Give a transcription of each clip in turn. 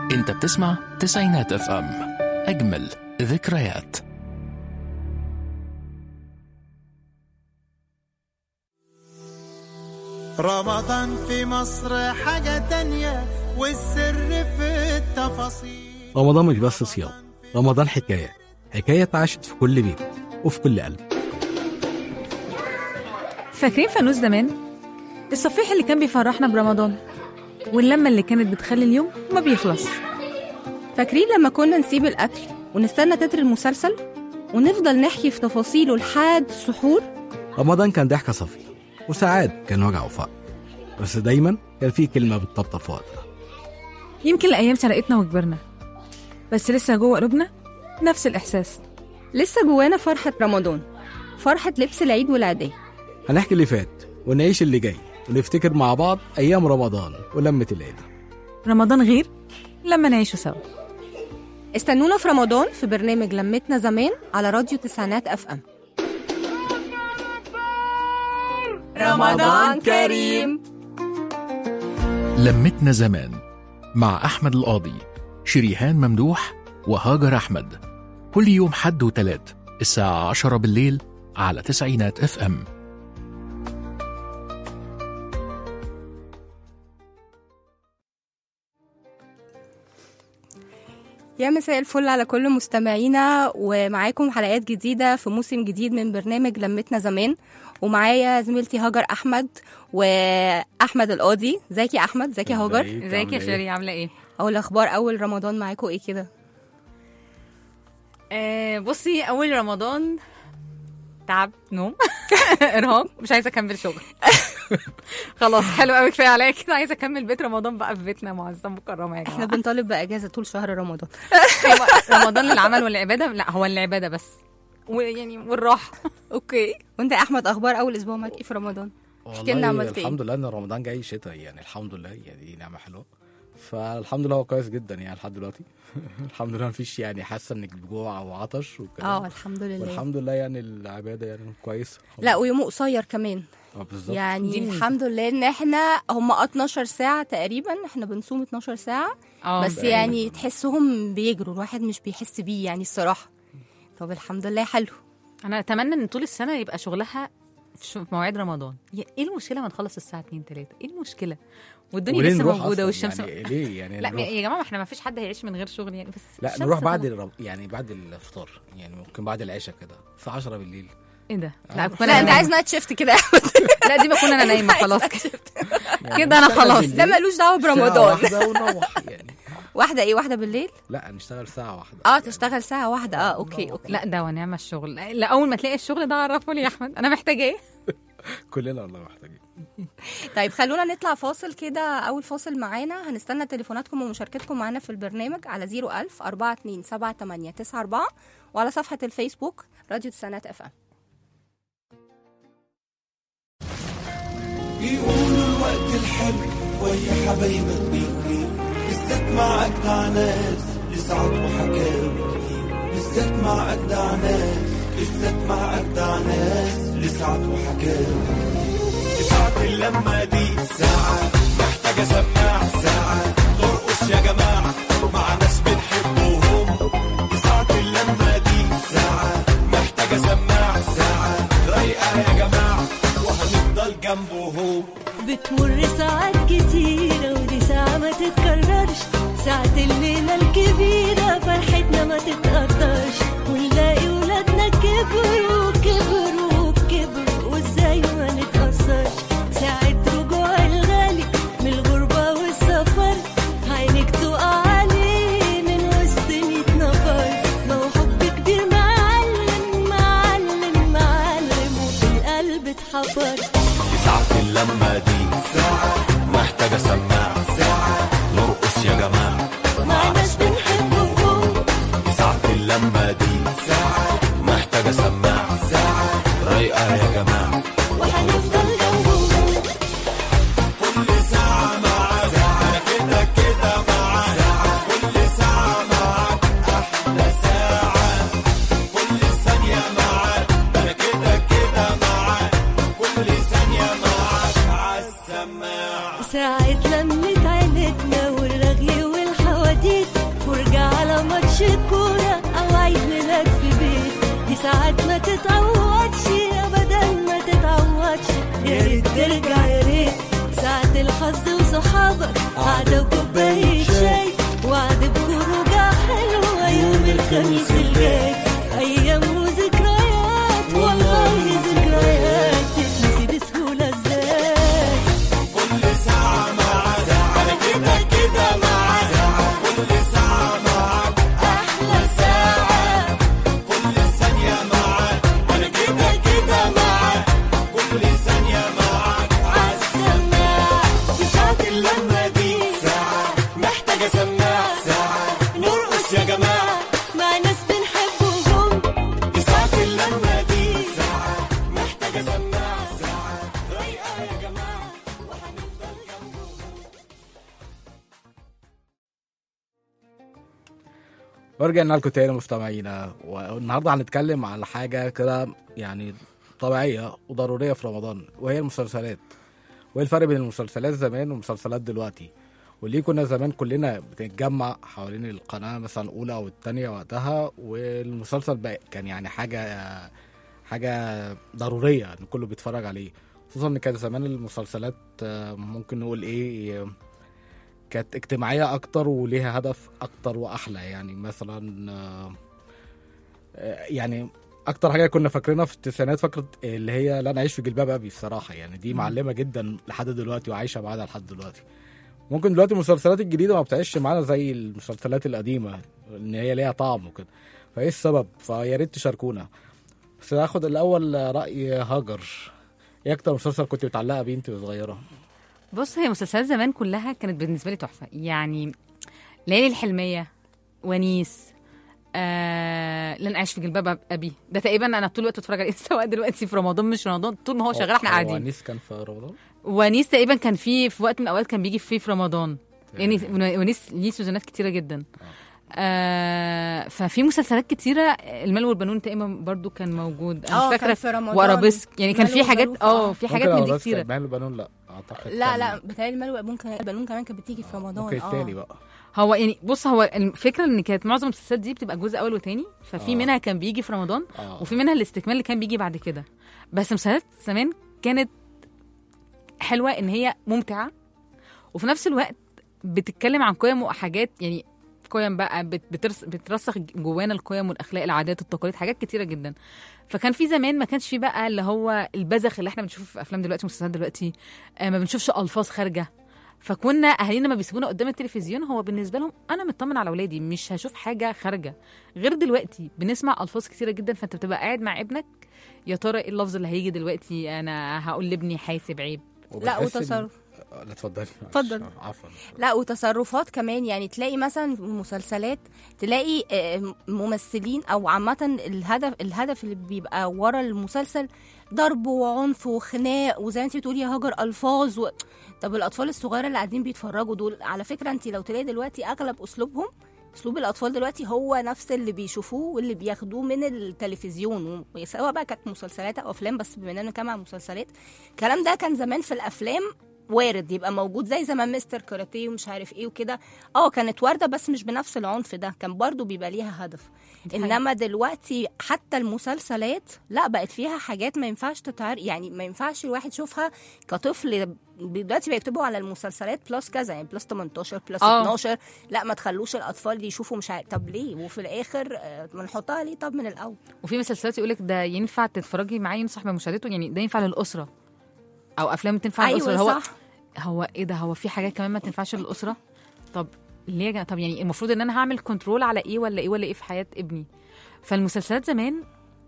انت بتسمع تسعينات اف ام اجمل ذكريات رمضان في مصر حاجة تانية والسر في التفاصيل رمضان مش بس صيام رمضان حكاية حكاية اتعاشت في كل بيت وفي كل قلب فاكرين فانوس زمان؟ الصفيح اللي كان بيفرحنا برمضان واللمة اللي كانت بتخلي اليوم ما بيخلص فاكرين لما كنا نسيب الأكل ونستنى تتر المسلسل ونفضل نحكي في تفاصيله لحد السحور رمضان كان ضحكة صفية وساعات كان وجع وفقر بس دايما كان في كلمة بتطبطب في وقتها يمكن الأيام سرقتنا وكبرنا بس لسه جوه قلوبنا نفس الإحساس لسه جوانا فرحة رمضان فرحة لبس العيد والعيدية هنحكي اللي فات ونعيش اللي جاي ونفتكر مع بعض أيام رمضان ولمة العيلة رمضان غير لما نعيشه سوا استنونا في رمضان في برنامج لمتنا زمان على راديو تسعينات اف ام رمضان كريم لمتنا زمان مع أحمد القاضي شريهان ممدوح وهاجر أحمد كل يوم حد وتلات الساعة عشرة بالليل على تسعينات اف ام يا مساء الفل على كل مستمعينا ومعاكم حلقات جديدة في موسم جديد من برنامج لمتنا زمان ومعايا زميلتي هاجر أحمد وأحمد القاضي ازيك يا أحمد ازيك يا هاجر ازيك يا شيري عاملة ايه؟ أول أخبار أول رمضان معاكم إيه كده آه بصي أول رمضان تعب نوم ارهاق مش عايزه اكمل شغل خلاص حلو قوي كفايه عليا كده عايزه اكمل بيت رمضان بقى في بيتنا معظم مكرمه يا احنا جماعه بنطالب بأجازة طول شهر رمضان أيوة، رمضان للعمل والعباده لا هو العباده بس ويعني والراحه اوكي وانت يا احمد اخبار اول اسبوع معاك ايه في رمضان احكي لنا والله عملت ايه الحمد لله ان رمضان جاي شتاء يعني الحمد لله يعني دي نعمة حلوة فالحمد لله هو كويس جدا يعني لحد دلوقتي الحمد لله مفيش يعني حاسة انك بجوع او عطش وكده اه الحمد لله والحمد لله يعني العبادة يعني كويسة لا ويوم قصير كمان آه، بالظبط يعني دي الميزة. الحمد لله ان احنا هم 12 ساعة تقريبا احنا بنصوم 12 ساعة اه بس يعني تحسهم بيجروا الواحد مش بيحس بيه يعني الصراحة طب الحمد لله حلو انا اتمنى ان طول السنه يبقى شغلها في شو- في مواعيد رمضان يا- ايه المشكله ما نخلص الساعه 2 3 ايه المشكله والدنيا وليه لسه نروح موجوده أصلاً؟ والشمس يعني ليه يعني لا نروح؟ يا جماعه ما احنا ما فيش حد هيعيش من غير شغل يعني بس لا الشمس نروح بعد طبعاً. الرب... يعني بعد الفطار يعني ممكن بعد العشاء كده الساعة 10 بالليل ايه ده آه. لا كنت لا انا انت عايز نايمة. نايت شيفت كده يا احمد لا دي بكون انا نايمه خلاص كده يعني كده أنا نشتغل خلاص. بالليل ده ملوش دعوة ساعة برمضان واحدة ونروح يعني واحدة ايه واحدة بالليل لا نشتغل ساعة واحدة اه تشتغل ساعة واحدة اه اوكي اوكي لا ده ونعم الشغل لا اول ما تلاقي الشغل ده عرفه لي يا احمد انا محتاجه ايه كلنا والله محتاجين طيب خلونا نطلع فاصل كده اول فاصل معانا هنستنى تليفوناتكم ومشاركتكم معانا في البرنامج على 01000 427894 وعلى صفحة الفيسبوك راديو تسعينات اف ام بيقولوا الوقت الحلو ويا حبايبك بيكون بالذات مع أجدع ناس لسعد وحكاوي كتير بالذات مع أجدع ناس بالذات مع أجدع ناس لسعد وحكاوي ساعة اللمة دي ساعة محتاجة سماع ساعة نرقص يا جماعة مع ناس بنحبهم ساعة اللمة دي ساعة محتاجة سماع ساعة رايقة يا جماعة وهنفضل جنبهم بتمر ساعات كتيرة ودي ساعة ما تتكررش ساعة الليلة الكبيرة فرحتنا ما تتقدرش ونلاقي ولادنا كبروا كبروا كبروا وازاي ما نتأثرش ساعة رجوع الغالي من الغربة والسفر عينك تقع عليه من وسط ميت نفر ما هو حب كبير معلم معلم معلم وفي القلب اتحفر ساعة اللمة دي ساعة محتاجة سماع ساعة نرقص يا جماعة مع ناس بنحبهم ساعة اللمة دي ساعة محتاجة سماع ساعة رايقة يا جماعة وهنفضل جنبهم كل ساعة معاك ساعة كده كده معاك ساعة كل ساعة معاك أحلى ساعة كل ثانية معاك أنا كده كده معاك كل ثانية معاك عالسماعة ساعة لمة عيلتنا والرغي والحواديت جديد فرجة على ماتش كورة أو عيد ميلاد في بيت دي ساعات ما تتعوضش أبدا ما تتعوضش يا ريت ترجع يا ريت ساعة الحظ وصحابك قعدة وكوباية شاي وعد بخروجة حلوة يوم الخميس الجاي أيام وذكريات والله ذكريات تتنسي بسهولة ازاي كل ساعة معاك أنا كده كده معاك كل ساعة معاك أحلى ساعة كل ثانية معاك أنا كده كده معاك كل ثانية معاك عالسماع في ساعة اللمة دي ساعة محتاجة سماع ساعة نرقص يا جماعة مع ناس بنحبهم في ساعة اللمة دي ساعة محتاجة سماع ساعة رايقة يا جماعة وهنفضل جنبهم ورجعنا لكم تاني مستمعينا والنهارده هنتكلم على حاجه كده يعني طبيعيه وضروريه في رمضان وهي المسلسلات وايه الفرق بين المسلسلات زمان والمسلسلات دلوقتي وليه كنا زمان كلنا بنتجمع حوالين القناه مثلا الاولى او الثانيه وقتها والمسلسل بقى كان يعني حاجه حاجه ضروريه ان كله بيتفرج عليه خصوصا ان كان زمان المسلسلات آه، ممكن نقول ايه كانت اجتماعية أكتر وليها هدف أكتر وأحلى يعني مثلا آه، آه، يعني أكتر حاجة كنا فاكرينها في التسعينات فكرة اللي هي لا أنا أعيش في جلباب أبي الصراحة يعني دي معلمة جدا لحد دلوقتي وعايشة معانا لحد دلوقتي ممكن دلوقتي المسلسلات الجديدة ما بتعيش معانا زي المسلسلات القديمة إن هي ليها طعم وكده فإيه السبب فيا ريت تشاركونا بس هاخد الأول رأي هاجر إيه أكتر مسلسل كنت متعلقة بيه أنت صغيرة؟ بص هي مسلسلات زمان كلها كانت بالنسبه لي تحفه يعني ليالي الحلميه ونيس آه لن اعيش في جلباب ابي ده تقريبا انا طول الوقت بتفرج عليه سواء دلوقتي في رمضان مش رمضان طول ما هو شغال احنا هو قاعدين أنيس كان في رمضان؟ ونيس تقريبا كان في في وقت من الاوقات كان بيجي فيه في رمضان يعني ونيس ليه سيزونات كتيره جدا آه ففي مسلسلات كتيره المال والبنون تقريبا برضو كان موجود انا اه مش كان فاكره في رمضان وارابيسك يعني كان مال في حاجات وبنون، اه آه. في حاجات من دي كتيره مال البنون لا اعتقد لا كان- لا بتهيألي المال والبنون كان البنون كمان كانت بتيجي في رمضان ممكن اه التاني بقى هو يعني بص هو الفكره ان كانت معظم المسلسلات دي بتبقى جزء اول وتاني ففي آه. منها كان بيجي في رمضان اه وفي منها الاستكمال اللي كان بيجي بعد كده بس مسلسلات زمان كانت حلوه ان هي ممتعه وفي نفس الوقت بتتكلم عن قيم وحاجات يعني قيم بقى بت- بترس بترسخ جوانا القيم والاخلاق العادات التقاليد حاجات كتيره جدا فكان في زمان ما كانش في بقى اللي هو البذخ اللي احنا بنشوفه في افلام دلوقتي ومسلسلات دلوقتي آه ما بنشوفش الفاظ خارجه فكنا اهالينا ما بيسيبونا قدام التلفزيون هو بالنسبه لهم انا مطمن على اولادي مش هشوف حاجه خارجه غير دلوقتي بنسمع الفاظ كتيره جدا فانت بتبقى قاعد مع ابنك يا ترى ايه اللفظ اللي هيجي دلوقتي انا هقول لابني حاسب عيب لا وبتحس إن- وتصرف آه، لا اتفضلي معلش. اتفضل. آه، عفوا لا وتصرفات كمان يعني تلاقي مثلا في المسلسلات تلاقي آه، ممثلين او عامه الهدف الهدف اللي بيبقى ورا المسلسل ضرب وعنف وخناق وزي ما انت بتقولي يا هاجر الفاظ و... طب الاطفال الصغيره اللي قاعدين بيتفرجوا دول على فكره انت لو تلاقي دلوقتي اغلب اسلوبهم اسلوب الاطفال دلوقتي هو نفس اللي بيشوفوه واللي بياخدوه من التلفزيون و- سواء بقى كانت مسلسلات او افلام بس بما اننا بنتكلم عن مسلسلات الكلام ده كان زمان في الافلام وارد يبقى موجود زي زمان مستر كاراتيه ومش عارف ايه وكده اه كانت وارده بس مش بنفس العنف ده كان برضو بيبقى ليها هدف انما دلوقتي حتى المسلسلات لا بقت فيها حاجات ما ينفعش تتعرض يعني ما ينفعش الواحد يشوفها كطفل دلوقتي بيكتبوا على المسلسلات بلس كذا يعني بلس 18 بلس آه. 12 لا ما تخلوش الاطفال دي يشوفوا مش عارف طب ليه وفي الاخر آه، ما نحطها ليه طب من الاول وفي مسلسلات يقول لك ده ينفع تتفرجي معاه ينصح بمشاهدته يعني ده ينفع للاسره او افلام تنفع للاسره ايوه هو صح هو ايه ده هو في حاجات كمان ما تنفعش للاسره طب ليه يا جماعة؟ طب يعني المفروض ان انا هعمل كنترول على ايه ولا ايه ولا ايه في حياه ابني فالمسلسلات زمان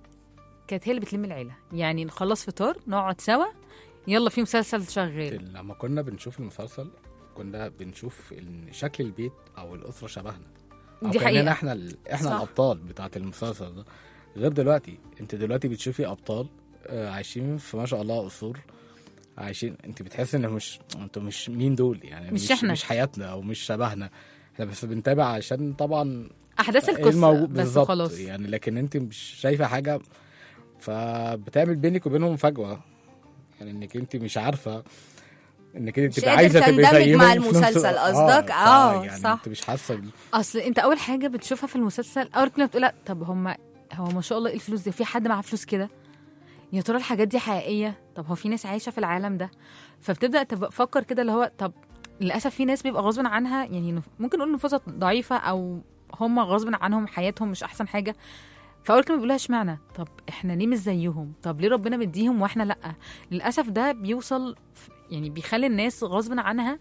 كانت هي اللي بتلم العيله يعني نخلص فطار نقعد سوا يلا في مسلسل شغال لما كنا بنشوف المسلسل كنا بنشوف ان شكل البيت او الاسره شبهنا أو دي كأننا حقيقة. احنا ال... احنا صح. الابطال بتاعت المسلسل ده غير دلوقتي انت دلوقتي بتشوفي ابطال آه، عايشين في ما شاء الله قصور عايشين انت بتحس ان مش انتوا مش مين دول يعني مش إحنا. مش حياتنا او مش شبهنا احنا بس بنتابع عشان طبعا احداث القصه الموجود بس بالظبط خلاص يعني لكن انت مش شايفه حاجه فبتعمل بينك وبينهم فجوه يعني انك انت مش عارفه انك انت مش تبقى قادر عايزه تبقى تندمج زيهم مع في نفس- المسلسل قصدك؟ آه، يعني صح. انت مش حاسه بال- اصل انت اول حاجه بتشوفها في المسلسل اول كلمه بتقول لا طب هم هو ما شاء الله ايه الفلوس دي في حد معاه فلوس كده يا ترى الحاجات دي حقيقيه طب هو في ناس عايشه في العالم ده فبتبدا تبقى تفكر كده اللي هو طب للاسف في ناس بيبقى غصب عنها يعني نف- ممكن نقول نفوسها ضعيفه او هم غصب عنهم حياتهم مش احسن حاجه فاول كلمه بيقولها اشمعنى طب احنا ليه مش زيهم طب ليه ربنا مديهم واحنا لا للاسف ده بيوصل ف- يعني بيخلي الناس غصب عنها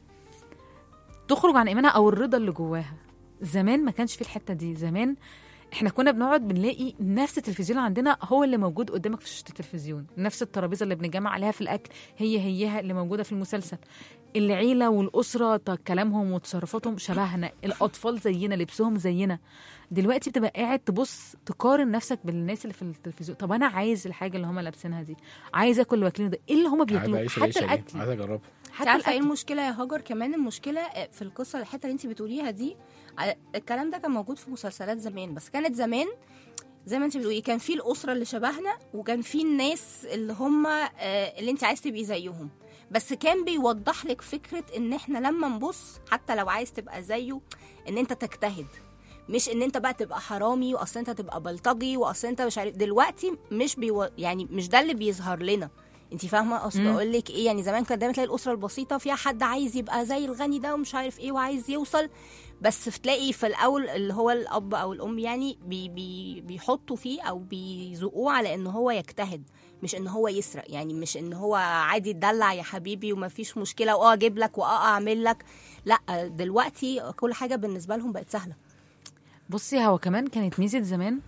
تخرج عن ايمانها او الرضا اللي جواها زمان ما كانش في الحته دي زمان احنا كنا بنقعد بنلاقي نفس التلفزيون عندنا هو اللي موجود قدامك في شاشه التلفزيون نفس الترابيزه اللي بنجمع عليها في الاكل هي هيها اللي موجوده في المسلسل العيله والاسره ت- كلامهم وتصرفاتهم شبهنا الاطفال زينا لبسهم زينا دلوقتي بتبقى قاعد تبص تقارن نفسك بالناس اللي في التلفزيون طب انا عايز الحاجه اللي هم لابسينها دي عايز اكل واكلين ده ايه اللي هم عايز بياكلوه اعيش حتى العيشه دي الاكل عايز اجربها انت حتى عارفه ايه الاكل المشكله يا هاجر كمان المشكله في القصه الحته اللي انت بتقوليها دي ع- الكلام ده كان موجود في مسلسلات زمان بس كانت زمان زي ما انت بتقولي كان في الاسره اللي شبهنا وكان في الناس اللي هم آه، اللي انت عايز تبقي زيهم بس كان بيوضح لك فكره ان احنا لما نبص حتى لو عايز تبقى زيه ان انت تجتهد مش ان انت بقى تبقى حرامي واصل انت تبقى بلطجي واصل انت مش عارف دلوقتي مش بيو... يعني مش ده اللي بيظهر لنا انت فاهمه اصل مم. اقول لك ايه يعني زمان كان دايما تلاقي الاسره البسيطه فيها حد عايز يبقى زي الغني ده ومش عارف ايه وعايز يوصل بس تلاقي في الاول اللي هو الاب او الام يعني بي بي بيحطوا فيه او بيزقوه على ان هو يجتهد مش ان هو يسرق يعني مش ان هو عادي تدلع يا حبيبي ومفيش مشكله واه اجيب لك واه اعمل لك لا دلوقتي كل حاجه بالنسبه لهم بقت سهله بصي هو كمان كانت ميزه زمان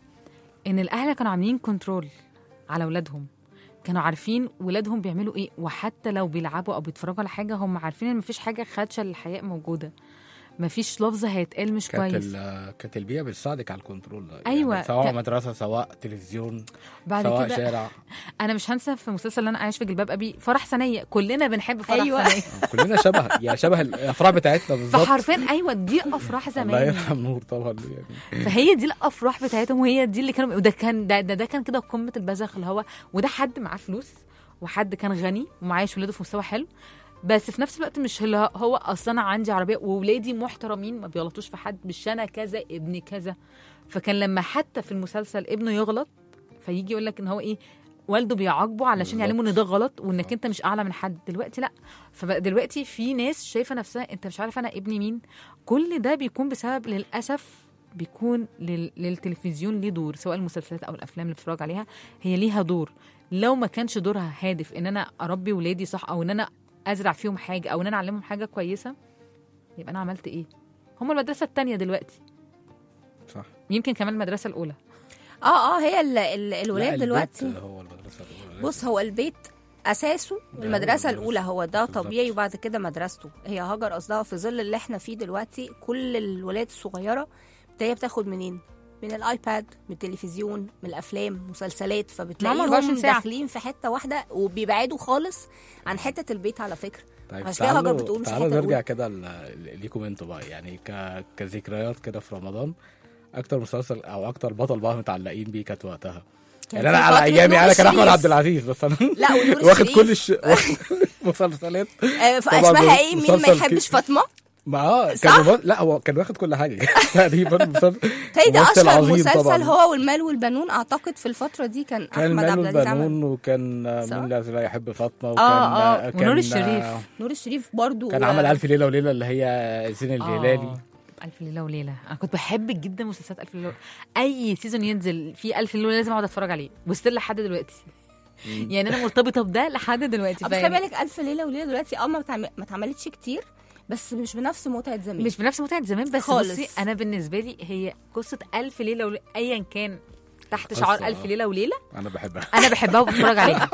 ان الاهل كانوا عاملين كنترول على اولادهم كانوا عارفين ولادهم بيعملوا ايه وحتى لو بيلعبوا او بيتفرجوا على حاجه هم عارفين ان مفيش حاجه خادشه للحياء موجوده مفيش لفظ هيتقال مش كانت كويس ال- كانت البيئه بتساعدك على الكنترول ده أيوة، يعني سواء كان- مدرسه سواء تلفزيون بعد سواء كده شارع انا مش هنسى في مسلسل اللي انا عايش في جلباب ابي فرح ثانيه كلنا بنحب فرح أيوة. ثانيه كلنا شبه يعني شبه الافراح بتاعتنا بالظبط فحرفيا ايوه دي افراح الله زمان يرحم نور طبعا يعني فهي دي الافراح بتاعتهم وهي دي اللي كانوا وده كان ده ده, ده كان كده قمه البذخ اللي هو وده حد معاه فلوس وحد كان غني ومعايش ولاده في مستوى حلو بس في نفس الوقت مش اللي هو اصلا انا عندي عربيه وولادي محترمين ما بيغلطوش في حد مش انا كذا ابني كذا فكان لما حتى في المسلسل ابنه يغلط فيجي يقول لك ان هو ايه والده بيعاقبه علشان بالظبط. يعلمه ان ده غلط وانك انت مش اعلى من حد دلوقتي لا فبقى دلوقتي في ناس شايفه نفسها انت مش عارف انا ابني مين كل ده بيكون بسبب للاسف بيكون لل... للتلفزيون ليه دور سواء المسلسلات او الافلام اللي بتتفرج عليها هي ليها دور لو ما كانش دورها هادف ان انا اربي ولادي صح او ان انا ازرع فيهم حاجه او ان انا اعلمهم حاجه كويسه يبقى انا عملت ايه هم المدرسه التانية دلوقتي صح يمكن كمان المدرسه الاولى اه اه هي ال ال لا، الولاد البيت دلوقتي هو المدرسه الأولى. بص هو البيت اساسه ده هو المدرسه المدرسة. الاولى هو ده بالظبط. طبيعي وبعد كده مدرسته هي هاجر قصدها في ظل اللي احنا فيه دلوقتي كل الولاد الصغيره هي بتاخد منين من الايباد من التلفزيون من الافلام مسلسلات معاهم فبتلاقيهم 24 ساعة. داخلين في حته واحده وبيبعدوا خالص عن حته البيت على فكره طيب عشان كده هاجر تعالوا بتقول مش تعالوا حتة نرجع أولى. كده ل- ليكم انتوا بقى يعني ك... كذكريات كده في رمضان اكتر مسلسل او اكتر بطل بقى متعلقين بيه كانت وقتها كان يعني انا في على فترة ايامي نور انا كان احمد الشريف. عبد العزيز بس انا لا ونور واخد الشريف. كل الش... واخد المسلسلات آه، ف- طبعاً اسمها ايه مين ما مسلسل يحبش ك- فاطمه ما اه كان صح؟ ممثل- لا هو كان واخد كل حاجه تقريبا مسلسل تاني ده ممثل اشهر عظيم مسلسل طبعاً. هو والمال والبنون اعتقد في الفتره دي كان كان احمد عبد ماله العزيز عمل البنون وكان آه، صح؟ مين الذي لا يحب فاطمه وكان آه. كان ونور الشريف. آه، نور الشريف برضو كان عمل الف ليله وليله اللي هي زين الهلالي آه. ألف ليلة وليلة أنا كنت بحب جدا مسلسلات ألف ليلة أي سيزون ينزل فيه ألف ليلة وليلة لازم أقعد أتفرج عليه وستيل لحد دلوقتي يعني أنا مرتبطة بده لحد دلوقتي بس خلي فاهم؟ بالك الف ليله وليله دلوقتي اه ما بتعمل- ما اتعملتش كتير بس مش بنفس متعه زمان مش بنفس متعة زمان بس خالص. بصي أنا بالنسبة لي هي قصة ألف ليلة وليلة أيا كان تحت قصة، شعار آه. ألف ليلة وليلة انا بحبها أنا بحبها وبتفرج عليها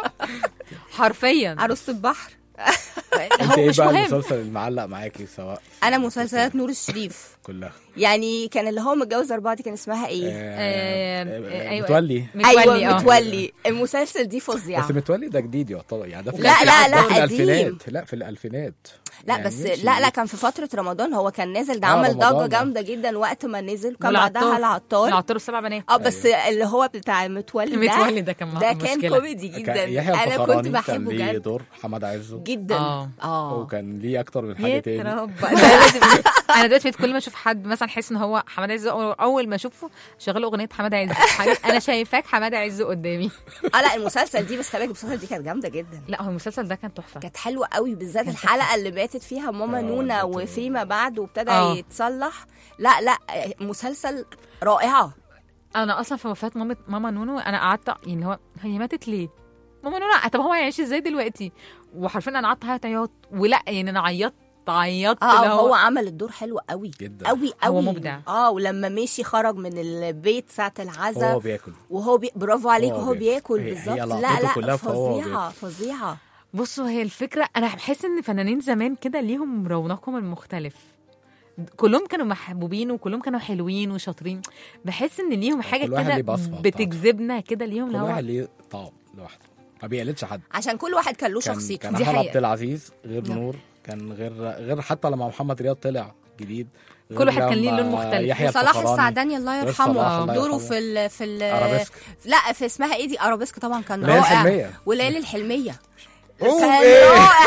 حرفيا عروسه البحر انت هو ايه مش بقى مهم المسلسل المعلق معاكي سواء انا مسلسلات نور الشريف كلها يعني كان اللي هو متجوز اربعه دي كان اسمها ايه آه، آه، أيوة. متولي ايوه متولي، آه. متولي المسلسل دي فظيعه بس متولي ده جديد يعتبر يعني ده في لا، لا، ده لا، في قديم. الالفينات لا في الالفينات لا يعني بس ماشي. لا لا كان في فتره رمضان هو كان نازل ده آه، عمل رمضان، ضجه آه. جامده جدا وقت ما نزل وكان والعطار. بعدها العطار العطار السبع بنات اه بس اللي هو بتاع متولي ده متولي ده كان ده كان مشكلة. كوميدي كان جدا يحيى انا الفخراني كنت كان بحبه ليه جدا دور حماد عزه جدا آه. اه اه وكان ليه اكتر من حاجه تاني يتربى ده لازم انا دلوقتي بقيت كل ما اشوف حد مثلا احس ان هو حماده عز اول ما اشوفه شغال اغنيه حماده عز حاجة- انا شايفاك حماده عز قدامي اه لا المسلسل دي بس خلي بالك المسلسل دي كانت جامده جدا لا هو المسلسل ده كان تحفه كانت حلوه قوي بالذات الحلقه اللي ماتت فيها ماما آه، نونا كانت- وفيما بعد وابتدى آه. يتصلح لا لا مسلسل رائعه انا اصلا في وفاه ماما ماما نونو انا قعدت يعني اللي هو هي ماتت ليه ماما نونو طب هو هيعيش ازاي دلوقتي وحرفيا انا قعدت اعيط عياط ولا يعني انا عيطت عيطت اه اللي هو عمل الدور حلو قوي جدا قوي قوي هو مبدع. اه ولما مشي خرج من البيت ساعه هو العزاء بياكل وهو بي... برافو عليك هو وهو بياكل. بياكل هي- بالظبط هي لا لقطته لا كلها فهو فظيعه فظيعه بصوا هي الفكره انا بحس ان فنانين زمان كده ليهم رونقهم المختلف كلهم كانوا محبوبين وكلهم كانوا حلوين وشاطرين بحس ان ليهم حاجه كل واحد كده ليه بصمة بتاعته. بتجذبنا كده ليهم كل اللي واحد هو ليه طعم لوحده ما بيقلدش حد عشان كل واحد كان له كان شخصيته كان دي احمد حقيقة. عبد العزيز غير نعم. نور كان غير غير حتى لما محمد رياض طلع جديد غير كل واحد كان ليه لما لون مختلف. يحيى وصلاح الفخراني. السعداني الله غير يرحمه صلاح الله دوره يرحمه. في ال في ال ارابيسك لا في اسمها ايه دي ارابيسك طبعا كان ليالي رائع الحلمية. وليالي الحلميه أوه، كان إيه؟ رائع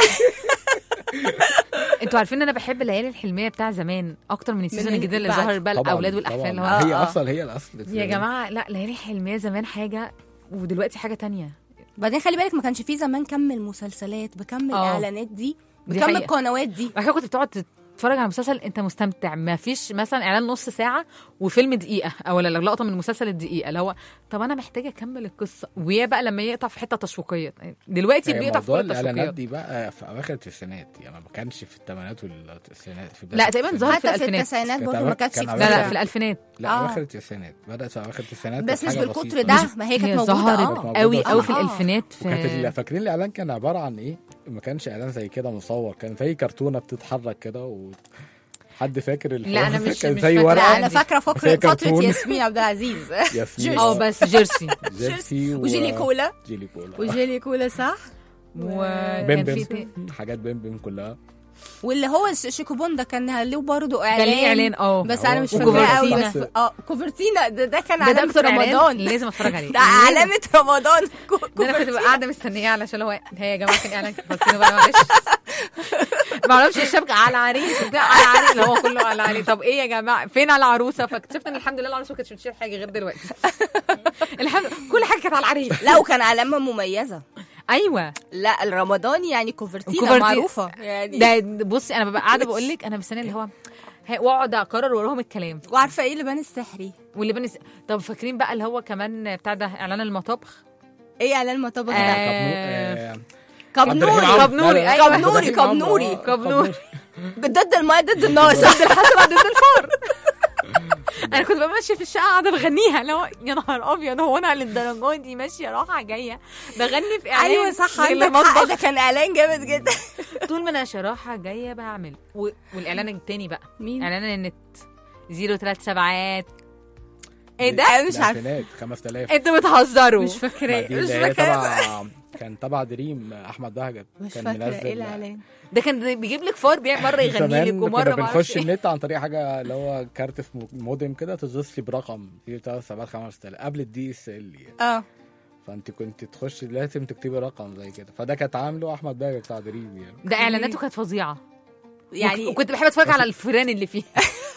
انتوا عارفين ان انا بحب الليالي الحلميه بتاع زمان اكتر من السيزون من الجديد اللي بعد. ظهر بقى طبعاً، الاولاد والاحفاد اللي طبعاً. هو هي آه. اصلا هي الاصل يا جماعه لا ليالي الحلميه زمان حاجه ودلوقتي حاجه تانية بعدين خلي بالك ما كانش فيه زمان كم المسلسلات بكم آه. الاعلانات دي دي بكم حقيقة. القنوات دي بعد كده كنت بتقعد تتفرج على مسلسل انت مستمتع ما فيش مثلا اعلان نص ساعه وفيلم دقيقه او لا لقطه من المسلسل الدقيقه اللي هو طب انا محتاجه اكمل القصه ويا بقى لما يقطع في حته تشويقيه دلوقتي هي بيقطع في موضوع كل الاعلانات التشويقيات دي بقى في اواخر التسعينات يعني ما كانش في الثمانينات والتسعينات في بداية لا تقريبا التسعينات. ظهر في حتى في الألفينات. التسعينات كانت برضه ما أوا- كانتش كان لا لا أواخر- في الالفينات لا آه. اواخر التسعينات بدات في اواخر التسعينات بس كانت مش حاجة بالكتر بسيطة. ده ما هي كانت هي موجوده ظهرت اه موجودة قوي في- قوي في آه. الالفينات وكانت في ال- فاكرين الاعلان كان عباره عن ايه؟ ما كانش اعلان زي كده مصور كان زي كرتونه بتتحرك كده و حد فاكر الحوار لا، أنا ده؟ مش- كان مش زي فاكرة. لا ورقه انا فاكره بس هي فكره فتره كرتون. ياسمين عبد العزيز ياسمين اه بس جيرسي جيرسي و- وجيلي كولا جيلي كولا وجيلي كولا صح وكان بيم في بيم حاجات بيم بيم كلها واللي هو الش- شيكوبون ده كان له برضه اعلان كان ليه اعلان اه بس هو انا مش كوفرتينا. فاكراه قوي بس بس- اه كوفرتينا ده, ده كان ده, ده علامه اكتر اعلان رمضان لازم اتفرج عليه ده علامه رمضان كو- ده انا كنت كوفرتينا. ببقى قاعده مستنياه علشان هو هي يا جماعه كان اعلان كفرتينو بقى معلش ما اعرفش الشبكه على العريس وبتاع على العريس اللي هو كله على العريس طب ايه يا جماعه فين على العروسه فاكتشفت ان الحمد لله العروسه ما كانتش بتشيل حاجه غير دلوقتي الحمد كل حاجه كانت على العريس لا وكان علامه مميزه ايوه لا الرمضاني يعني كوفرتينا كوفرتي- معروفه يعني ده بصي انا ببقى قاعده بقول لك انا مستنيه اللي هو هي- واقعد اقرر وراهم الكلام وعارفه ايه اللبان السحري واللي بنس طب فاكرين بقى اللي هو كمان بتاع ده اعلان المطابخ ايه اعلان المطبخ آه، ده كابنو- آه، كبنوري عبد الرحيم كبنوري، عمرو. أيوة. لا، لا، كبنوري، عبد الرحيم كبنوري. عمرو، آه، كبنوري. ضد الماء ضد النار صح الحشره ضد الفار انا كنت ببقى ماشيه في الشقه قاعده بغنيها اللي هو يا نهار ابيض هو انا للدرجه دي ماشيه رايحه جايه بغني في اعلان ايوه صح عندك للمطبخ. حق ده كان اعلان جامد جدا طول ما انا رايحه جايه بعمل و... والاعلان التاني بقى مين؟ اعلان النت زيرو ثلاث سبعات ايه ده؟ انا مش عارفه الألفينات 5000 انتوا بتهزروا مش ما فاكراه دي مش اللي هي فاكراه تبع كان تبع دريم احمد بهجت مش كان فاكره منزل ايه الاعلان ده كان بيجيب لك فار بيع مره يغني زمان لك ومره كنا ما اعرفش بنخش ايه النت عن طريق حاجه اللي هو كارت في مودم كده تضيف لي برقم 7 5000 قبل الدي اس ال يعني اه فانت كنت تخش لازم تكتبي رقم زي كده فده كانت عامله احمد بهجت بتاع دريم يعني ده اعلاناته كانت فظيعه يعني وكنت بحب اتفرج على الفيران اللي فيه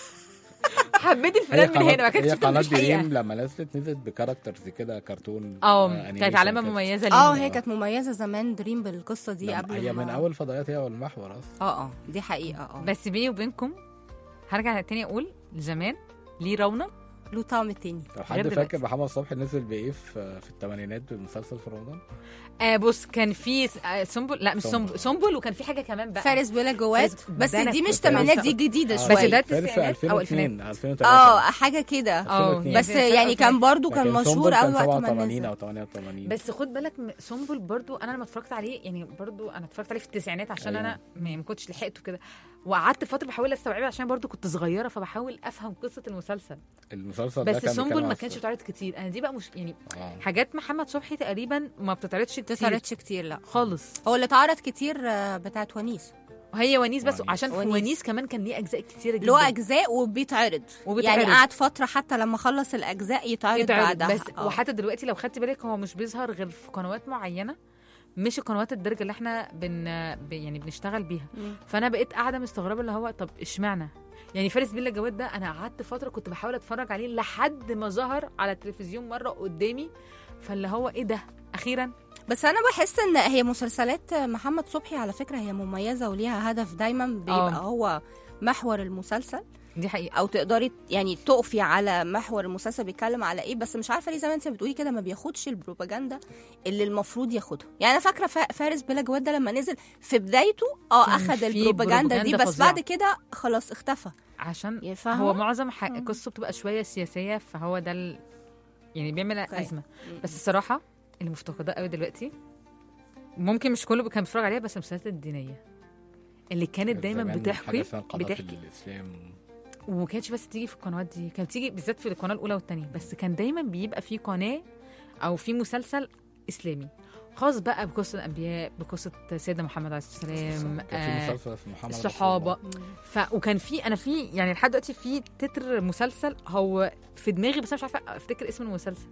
حبيت الفيران من هنا ما كانتش هي قناه بتبقى حقيقه دريم لما نزلت نزلت بكاركترز كده كرتون اه أنيميشن كانت علامه كده. مميزه اه ليهم هي كانت مميزه زمان دريم بالقصه دي لما- قبل هي ما- من اول فضائيات هي والمحور اصلا اه اه دي حقيقه اه بس بيني وبينكم هرجع تاني اقول زمان ليه رونق له طعم تاني لو غير حد دلوقتي. فاكر محمد صبحي نزل بايه في في الثمانينات بمسلسل في رمضان آه بص كان في س- آه سنبل لا مش سنبل. سنبل سنبل وكان في حاجه كمان بقى فارس بلا جواد فارس- بس ده أنا دي مش كنت تمانينات لسه- دي جديده آه، شويه بس ده فارس في التسعينات او 2002 الفينات 2003 اه حاجه كده اه 2002. بس يعني كان برضو كان لكن مشهور سنبل قوي كان وقت ما 87 نزل او 88 بس خد بالك م- سنبل برضو انا لما اتفرجت عليه يعني برضو انا اتفرجت عليه في التسعينات عشان أيوة. انا ما ما كنتش لحقته كده وقعدت فتره بحاول استوعبه عشان برضو كنت صغيره فبحاول افهم قصه المسلسل المسلسل ده بس كان سنبل بيتكلم ما عن كانش الس- بتعرض كتير انا دي بقى مش يعني آه. حاجات محمد صبحي تقريبا ما بتتعرضش كتير اتعرضش كتير لا خالص هو اللي اتعرض كتير آه، بتاعت ونيس هي ونيس بس ونيس. عشان في ونيس. ونيس كمان كان ليه اجزاء كتيره جدا له اجزاء وبيتعرض وبيتعرض. يعني قعد فتره حتى لما خلص الاجزاء يتعرض, يتعرض بعدها بس آه. وحتى دلوقتي لو خدتي بالك هو مش بيظهر غير في قنوات معينه مش القنوات الدرجه اللي احنا بن ب- يعني بنشتغل بيها مم. فانا بقيت قاعده مستغربه اللي هو طب اشمعنى يعني فارس بيلا جواد ده انا قعدت فتره كنت بحاول اتفرج عليه لحد ما ظهر على التلفزيون مره قدامي فاللي هو ايه ده اخيرا بس انا بحس ان هي مسلسلات محمد صبحي على فكره هي مميزه وليها هدف دايما بيبقى آه. هو محور المسلسل دي حقيقه او تقدري يعني تقفي على محور المسلسل بيتكلم على ايه بس مش عارفه ليه زي ما انت بتقولي كده ما بياخدش البروباجندا اللي المفروض ياخدها يعني انا فاكره فا- فارس بلا جواد ده لما نزل في بدايته اه كان اخد في البروباجندا دي بروباجندا بس فظيعة. بعد كده خلاص اختفى عشان يعني فاهمة؟ هو معظم ح- قصته بتبقى شويه سياسيه فهو ده ال... يعني بيعمل أوكي. ازمه بس الصراحه اللي مفتقداه قوي دلوقتي ممكن مش كله كان بيتفرج عليها بس المسلسلات الدينيه اللي كانت دايما زمان بتحكي حاجة اسمها قناة بتحكي الإسلام وما كانتش بس تيجي في القنوات دي كانت تيجي بالذات في القناه الاولى والثانيه بس كان دايما بيبقى في قناه او في مسلسل اسلامي خاص بقى بقصه الانبياء بقصه سيدنا محمد عليه الصلاه والسلام كان في آه، مسلسل اسمه محمد رسول الصحابه الله. ف وكان في انا في يعني لحد دلوقتي في تتر مسلسل هو في دماغي بس انا مش عارفه افتكر اسم المسلسل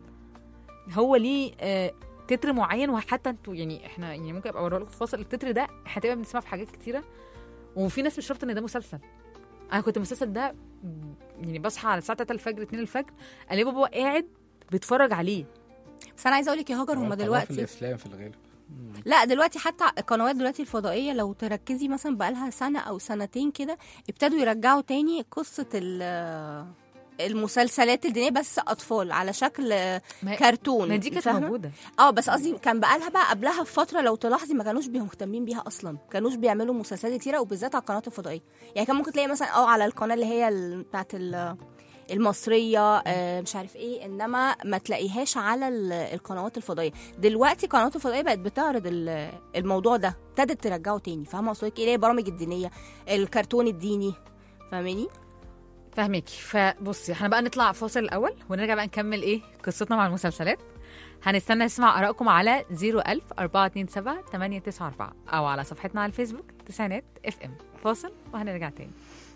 هو ليه آه تتر معين وحتى انتوا يعني احنا يعني ممكن ابقى اوريه لكم في فاصل التتر ده هتبقى بنسمعه في حاجات كتيره وفي ناس مش شرط ان ده مسلسل انا كنت المسلسل ده يعني بصحى على الساعه 3 الفجر 2 الفجر الاقي بابا قاعد بيتفرج عليه بس انا عايزه اقول لك يا هاجر هو هم القناة في دلوقتي الإسلام في الغالب لا دلوقتي حتى القنوات دلوقتي الفضائيه لو تركزي مثلا بقالها سنه او سنتين كده ابتدوا يرجعوا تاني قصه ال- المسلسلات الدينيه بس اطفال على شكل ما هي- كرتون ما دي كانت فاهمة؟ موجوده اه بس قصدي كان بقالها بقى قبلها بفتره لو تلاحظي ما كانوش بيهم مهتمين بيها اصلا كانوش بيعملوا مسلسلات كتيره وبالذات على القنوات الفضائيه يعني كان ممكن تلاقي مثلا اه على القناه اللي هي ال- بتاعت ال- المصريه آه مش عارف ايه انما ما تلاقيهاش على ال- القنوات الفضائيه دلوقتي القنوات الفضائيه بقت بتعرض ال- الموضوع ده ابتدت ترجعه تاني فاهمه قصدي ايه اللي هي البرامج الدينيه الكرتون الديني فاهماني فاهمكي فبصي احنا بقى نطلع فاصل الاول ونرجع بقى نكمل ايه قصتنا مع المسلسلات هنستنى نسمع ارائكم على 01000 427 894 او على صفحتنا على الفيسبوك تسعينات اف ام فاصل وهنرجع تاني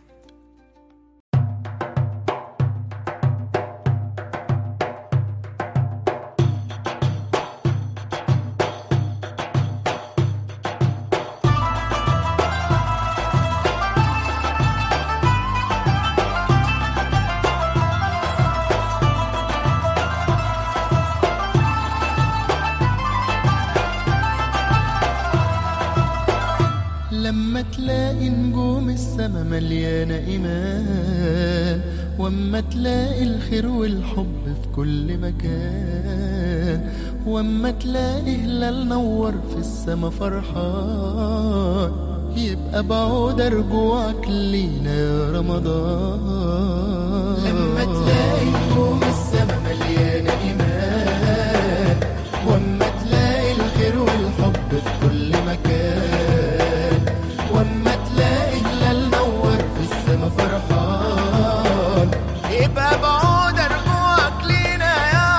لما تلاقي نجوم السما مليانة إيمان واما تلاقي الخير والحب في كل مكان واما تلاقي هلال نور في السما فرحان يبقى بعود رجوعك لينا يا رمضان لما تلاقي نجوم السما مليانة إيمان واما تلاقي الخير والحب في كل مكان واما تلاقي هلال نور في السما فرحان يبقى بعود رجوعك لينا يا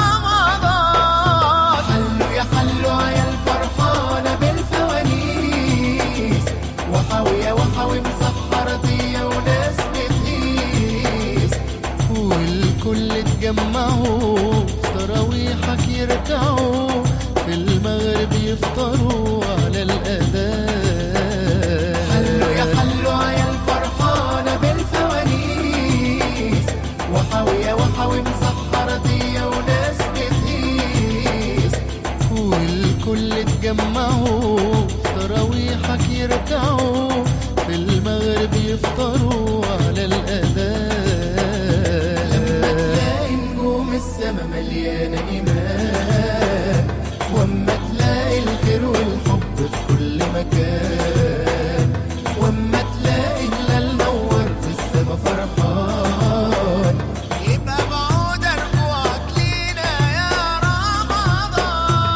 رمضان حلوا يا حلوا يا الفرحانة بالفوانيس وحاوية وحاوي مسحرة دي وناس بتقيس والكل اتجمعوا في تراويحك يركعوا في المغرب يفطروا على الأذان حلوا يا حلوا يا الفرحانة بالفوانيس وحاوية وحاوي مسحرة دي وناس بتقيس والكل اتجمعوا في تراويحك يركعوا في المغرب يفطروا على الأذان لما تلاقي نجوم السما مليانة إيمان واما تلاقي الخير والحب في كل مكان واما تلاقي هلال نور في السما فرحان يبقى بعود رجوعك لينا يا رمضان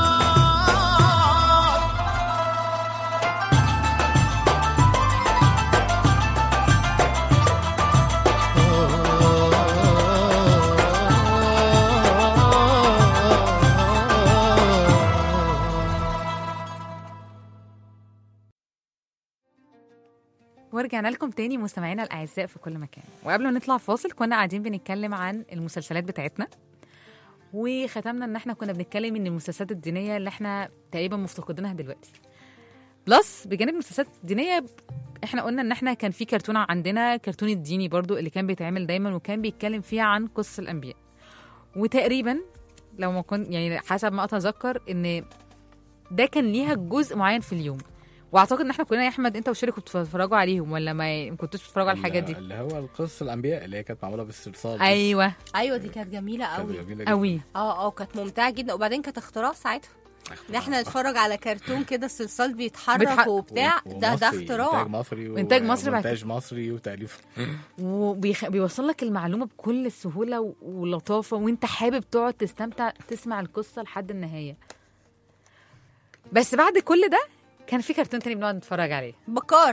ورجعنا لكم تاني مستمعينا الاعزاء في كل مكان وقبل ما نطلع فاصل كنا قاعدين بنتكلم عن المسلسلات بتاعتنا وختمنا ان احنا كنا بنتكلم ان المسلسلات الدينيه اللي احنا تقريبا مفتقدينها دلوقتي بلس بجانب المسلسلات الدينيه احنا قلنا ان احنا كان في كرتون عندنا كرتون الديني برضو اللي كان بيتعمل دايما وكان بيتكلم فيها عن قصص الانبياء وتقريبا لو ما كنت يعني حسب ما اتذكر ان ده كان ليها جزء معين في اليوم واعتقد ان احنا كلنا يا احمد انت وشيري كنتوا بتتفرجوا عليهم ولا ما ما كنتوش بتتفرجوا على الحاجات دي اللي هو القصص الانبياء اللي هي كانت معموله بالصلصال دي. ايوه ايوه دي كانت جميله كانت قوي جميله جدا قوي اه اه كانت ممتعه جدا وبعدين كانت اختراع ساعتها ان احنا نتفرج على كرتون كده الصلصال بيتحرك بيتح- وبتاع و- ده ده ومصري، اختراع انتاج مصري و- وإنتاج مصري بعد ومونتاج مصري وتاليف وبيوصل لك المعلومه بكل سهوله و- ولطافه وانت حابب تقعد تستمتع تسمع القصه لحد النهايه بس بعد كل ده كان في كرتون تاني بنقعد نتفرج عليه بكار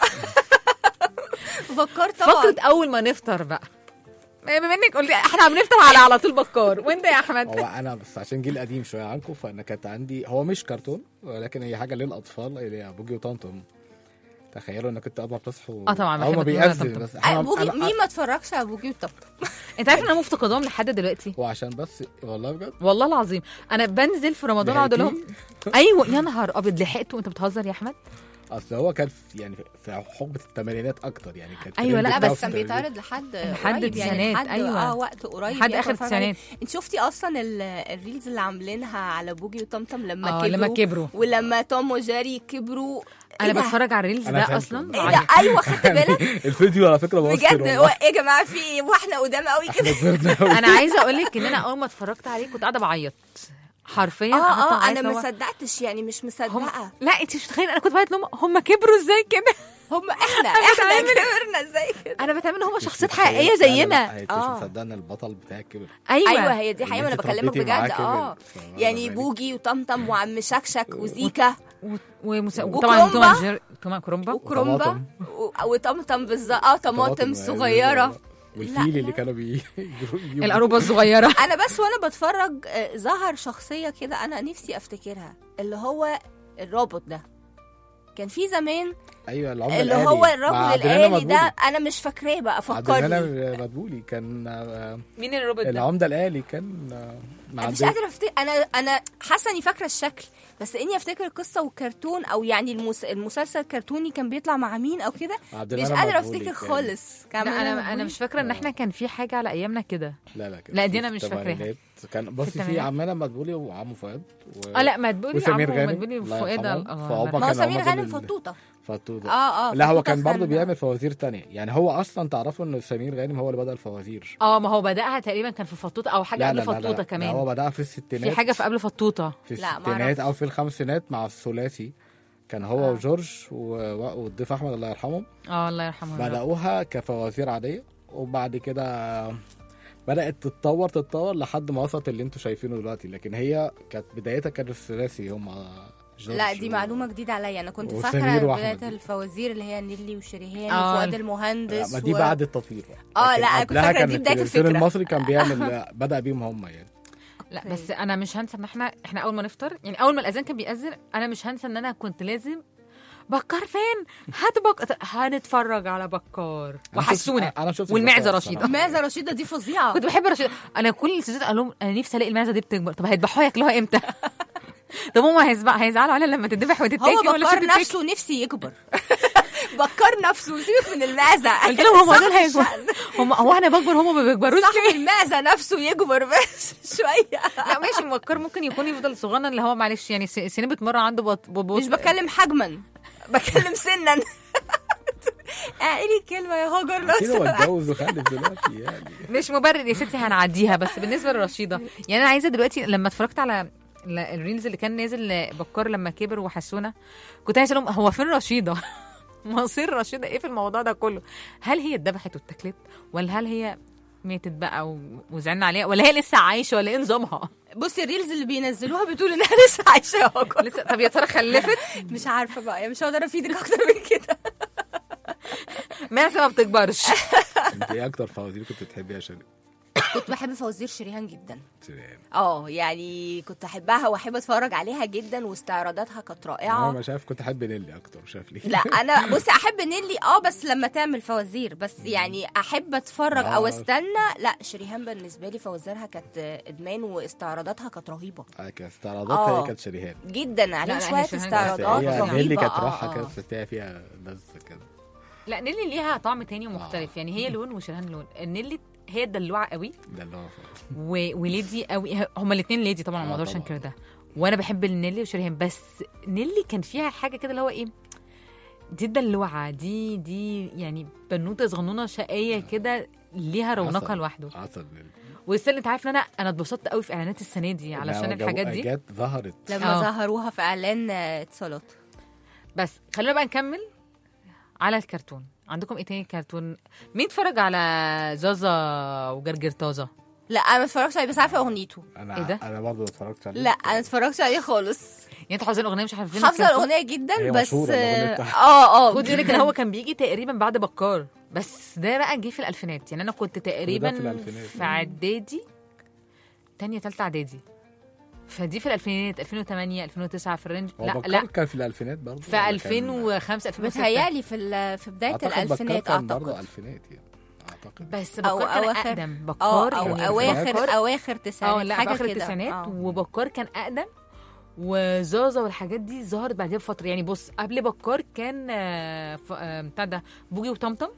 بكار طبعا فقره اول ما نفطر بقى بما انك قلت احنا بنفطر على على طول بكار وانت يا احمد هو انا بس عشان جيل قديم شويه عنكم فانا كانت عندي هو مش كرتون ولكن هي حاجه للاطفال اللي هي بوجي وطمطم تخيلوا انك كنت اول ما بتصحوا آه طبعا، اول ما بحب بوجي بيأذن وطمطم. بس آه، احنا بوجي أنا- مين ما اتفرجش على بوجي وطمطم انت عارف ان انا مفتقدهم لحد دلوقتي هو عشان بس والله بجد والله العظيم انا بنزل في رمضان اقعد اقول لهم ايوه يا نهار ابيض لحقته وانت بتهزر يا احمد اصل هو كان في- يعني في حقبه الثمانينات اكتر يعني كانت أيوة، لا، ترند لا بتاعه بس في كان التلفزيون. بيتعرض لحد لحد قريب يعني التسعينات، لحد أيوة. اه وقت قريب لحد يعني آخر بتفرج عليه. التسعينات. انت شفتي اصلا ال- الريلز اللي عاملينها على بوجي وطمطم لما اه كبروا لما كبروا ولما توم وجيري كبروا انا إيه ده؟ بتفرج على الريلز أنا ده فهمت. اصلا ايه عن- ده ايوه خدت بالك الفيديو على فكره مؤثر بجد والله. هو ايه يا جماعه في ايه واحنا قدام قوي كده احنا كبرنا أوي. انا عايزه اقول لك ان انا اول ما اتفرجت عليه كنت قاعده بعيط حرفيا اه قعدت اه أعيط انا اللي ما هو صدقتش يعني مش هم مصدقه لا انت مش متخيله انا كنت بعيط لهم هم كبروا ازاي كده هم احنا احنا كبرنا ازاي كده انا بتعمل ان هم مش شخصيات متخيل حقيقيه فعلاً، زينا لا، انت آه. مش مصدقه ان البطل بتاعك كبر ايوه, ايوه هي دي إن حقيقه انا أنت بكلمك اتربيتي معاه بجد كده. اه فما يعني بالك. بوجي وطمطم وعم شكشك وزيكا و... ومس... وكرومبا. وطبعا توم أند جيري توم كرومبا وكرومبا وطماطم. و- وطمطم بالظبط اه طماطم طماطم صغيره والفيل لا، اللي كانوا بي بيجيبوا- القروبه الصغيره انا بس وانا بتفرج آه، ظهر شخصيه كده انا نفسي افتكرها اللي هو الروبوت ده كان في زمان ايوه العمده اللي الآلي. هو مع الرجل عبد المنعم الآلي ده مدبولي. انا مش فاكراه بقى عبد فكرني المنعم مدبولي كان آه، مين الروبوت ده العمده الآلي كان آه، مع انا مش عبد- قادره افتكر انا انا حاسه اني فاكره الشكل بس اني افتكر القصه والكرتون او يعني المس... المسلسل الكرتوني كان بيطلع مع مين او كده عبد مش المنعم قادره مدبولي افتكر كان- خالص كان لا عامل انا مدبولي. انا مش فاكره ان احنا كان في حاجه على ايامنا كده لا لا كان لا، في دي أنا مش فاكراها. الثمانينات. كان بصي في الثمانينات. عمنا مدبولي وعمو فؤاد و... اه لا مدبولي وسمير عمو غانم مدبولي الله وفؤاد يرحمه. الله فهو يرحمه. ما هو كان سمير هم دول غانم ال- فطوطه فطوطة اه اه لا هو فطوطة كان برضه كان- بيعمل فوازير تانية يعني هو اصلا تعرفوا ان سمير غانم هو اللي بدأ الفوازير اه ما هو بداها تقريبا كان في فطوطه او حاجه لا قبل لا لا, لا, فطوطه لا كمان هو بدأ في الستينات في حاجه في قبل فطوطه في لا، ما الستينات أعرفش. او في الخمسينات مع الثلاثي كان هو آه. وجورج و... و- والضيف احمد الله يرحمه اه الله يرحمه يا رب. بدأوها كفوازير عادية وبعد كده بدأت تتطور تتطور لحد ما وصلت اللي انتوا شايفينه دلوقتي لكن هي كانت بدايتها كان الثلاثي هم جورج لا دي و- معلومه جديده عليا انا كنت وسمير فاكره وأحمد. بدايه الفوازير اللي هي نيلي وشريهان آه. وفؤاد لا المهندس ما دي و- بعد التطوير آه، لكن لا، أنا كنت قبلها فاكرة كان دي بداية التلفزيون الفكرة. المصري كان بيعمل بدأ بيهم هم يعني لا بس انا مش هنسى ان احنا احنا اول ما نفطر يعني اول ما الاذان كان بيأذن انا مش هنسى ان انا كنت لازم بكار فين هات بك... هنتفرج على بكار أنا شفت- وحسونا انا شفت والمعزه البقاء رشيده الصراحة. معزه رشيده دي فظيعه كنت بحب رشيده انا كل السيزون قال لهم انا نفسي الاقي المعزه دي بتكبر طب هيذبحوها ياكلوها امتى طب هم هيزبع هيزعلوا عليها لما تذبح وتتاكل هو ولا مش بكار هتتاكل نفسه نفسي يكبر بكار نفسه سيبك من المعزه قلت لهم هم دول صاحب هيكبروا الشأن. هم هو انا بكبر هم ما بيكبروش صاحب المعزه نفسه يكبر بس شويه لا ماشي مبكر ممكن يكون يفضل صغنن اللي هو معلش يعني س- سنين بتمر عنده بط... بط... مش بتكلم حجما بتكلم سنا اعقلي الكلمه يا هاجر لو كده سمحت. واتجوز وخلف دلوقتي يعني مش مبرر يا ستي هنعديها بس بالنسبه لرشيده يعني انا عايزه دلوقتي لما اتفرجت على ال- الريلز اللي كان نازل بكار لما كبر وحسونا كنت عايزه لهم هو فين رشيده مصير رشيده ايه في الموضوع ده كله هل هي اتذبحت واتاكلت ولا هل هي ماتت بقى و- وزعلنا عليها ولا هي لسه عايشه ولا ايه نظامها بصي الريلز اللي بينزلوها بتقول انها لسه عايشه يا هاجر لسه طب يا ترى خلفت مش عارفه بقى يعني مش هقدر افيدك اكتر من كده ما ما بتكبرش انت ايه اكتر فوازير كنت بتحبيها يا شادي كنت بحب فوازير شريهان جدا شريهان. اه يعني كنت احبها واحب اتفرج عليها جدا واستعراضاتها كانت انا رائعه ما شايف كنت احب نيلي اكتر مش عارف ليه لا انا بصي احب نيلي اه بس لما تعمل فوازير بس يعني احب اتفرج او آه. استنى لا شريهان بالنسبه لي فوازيرها كانت ادمان واستعراضاتها كانت رهيبه آه، كانت استعراضاتها آه. هي كانت شريهان جدا لا، عليه لا، شويه هي شريهان بس استعراضات هي رهيبه نيلي كانت آه، راحه آه. كده تحسيها فيها لذة كده لا نيلي ليها طعم تاني ومختلف يعني هي لون وشرهان لون نيلي هي الدلوعه قوي ده اللي هو و... وليدي قوي هما الاثنين ليدي طبعا آه، ما اقدرش طبعاً. انكر ده وانا بحب نيلي وشريهان بس نيلي كان فيها حاجه كده اللي هو ايه دي الدلوعه دي دي يعني بنوته صغنونه شقيه كده ليها رونقها عسل. لوحده عسل نيلي. والسنة انت عارف ان انا انا اتبسطت قوي في اعلانات السنه دي علشان لا، جو- الحاجات دي جت ظهرت لما آه. ظهروها في اعلان آه، اتصالات بس خلينا بقى نكمل على الكرتون عندكم ايه تاني كرتون مين اتفرج على زازا وجرجر طازه لا انا ما اتفرجتش عليه بس عارفه اغنيته انا إيه ده؟ انا برضه اتفرجت عليه لا انا اتفرجتش عليه خالص يعني انتوا حافظين الاغنيه مش عارفين حافظه الكرتون؟ الاغنيه جدا هي بس مشهورة الأغنية اه بتاعتها. اه خد بالك ان هو كان بيجي تقريبا بعد بكار بس ده بقى جه في الالفينات يعني انا كنت تقريبا في الألفينات. في اعدادي تانية تالتة اعدادي فدي في الالفينات 2008 2009 في الرينج هو لا بكار لا كان في الالفينات برضه في 2005 2006 بتهيالي في ال- في بدايه اعتقد بكار الالفينات كان برضه اعتقد الفينات يعني اعتقد بس أو بكار كان أواخر- اقدم اه بكار او يعني اواخر بكار- اواخر اه تسعينات لا في حاجه اخر كده التسعينات آه. وبكار كان اقدم وزازا والحاجات دي ظهرت بعدها بفتره يعني بص قبل بكار كان آه، ف- آه، بتاع ده بوجي وطمطم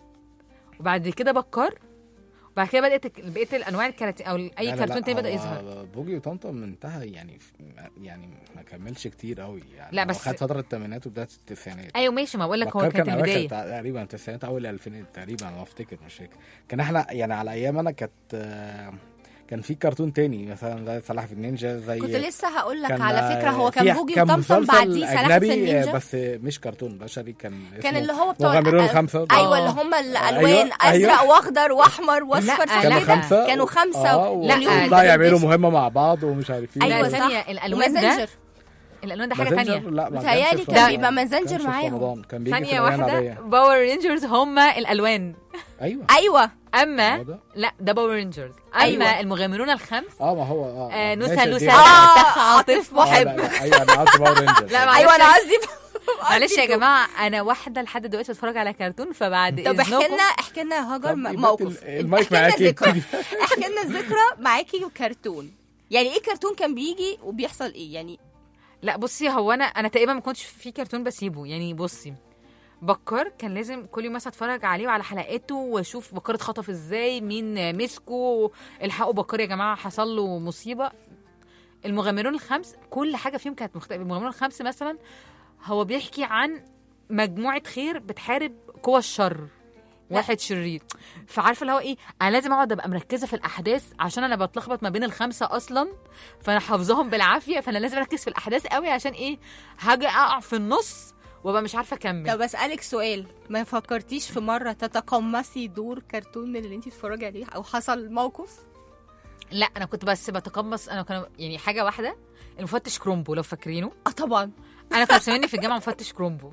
وبعد كده بكار وبعد كده بدات ال- بقيه الانواع الكراتين او اي لا، لا، كرتون لا، تاني بدا هو يظهر بوجي وطمطم انتهى يعني في- يعني ما كملش كتير قوي يعني لا، هو بس- خد فتره الثمانينات وبدايه التسعينات ايوه ماشي ما بقول لك هو بكار كانت كان اواخر البدايه تع- تقريبا التسعينات اول الالفينات تقريبا انا افتكر مش فاكر كان احنا يعني على ايام انا كانت آه، كان في كرتون تاني مثلا زي سلاحف النينجا زي كنت لسه هقول لك كان على فكره هو في- كان بوجي وطمطم مسلسل بعديه سلاحف أجنبي، آه، النينجا بس مش كرتون بشري كان كان اسمه اللي هو بتوع مغامرون آه، الخمسة ايوه آه. اللي هم الالوان أيوة، أيوة. ازرق واخضر واحمر واصفر لا، صح كانوا لا. كده؟ خمسة كانوا خمسة اه و- لا، ويطلعوا ده يعملوا بس- مهمة مع بعض ومش عارف ايه ايوه لا، صح ثانية، الألوان ده ومازنجر. الالوان ده حاجه مازنجر؟ تانية لا ما متهيألي كانش في كان رمضان. بيبقى ما كانش مازنجر في معاهم. رمضان كان بيجي في ثانيه الأيام واحده العادية. باور رينجرز هم الالوان ايوه ايوه اما هو ده. لا ده باور رينجرز اما أيوة. المغامرون الخمس اه ما هو اه آه، آه، نوسة ماشي، نوسة دي- آه، تخ عاطف آه، محب لا، لا، ايوه انا قصدي باور رينجرز لا، معلش. ايوه انا قصدي معلش يا جماعه انا واحده لحد دلوقتي بتفرج على كرتون فبعد طب احكي اذنكم لنا احكي لنا يا هاجر طب م- يبقى موقف ال- المايك احكي لنا معاكي ذكرى ابتدي. احكي لنا ذكرى معاكي كرتون يعني ايه كرتون كان بيجي وبيحصل ايه يعني لا بصي هو انا انا تقريبا ما كنتش في كرتون بسيبه يعني بصي بكار كان لازم كل يوم مثلا اتفرج عليه وعلى حلقاته واشوف بكار اتخطف ازاي مين مسكه الحقوا بكار يا جماعه حصل له مصيبه المغامرون الخمس كل حاجه فيهم كانت مختلفه المغامرون الخمس مثلا هو بيحكي عن مجموعه خير بتحارب قوى الشر واحد شرير فعارفه اللي هو ايه انا لازم اقعد ابقى مركزه في الاحداث عشان انا بتلخبط ما بين الخمسه اصلا فانا حافظاهم بالعافيه فانا لازم اركز في الاحداث قوي عشان ايه هاجي اقع في النص وابقى مش عارفه اكمل طب اسالك سؤال ما فكرتيش في مره تتقمصي دور كرتون من اللي انت بتتفرجي عليه او حصل موقف لا انا كنت بس بتقمص انا كان يعني حاجه واحده المفتش كرومبو لو فاكرينه اه طبعا انا كانوا مسميني في الجامعه مفتش كرومبو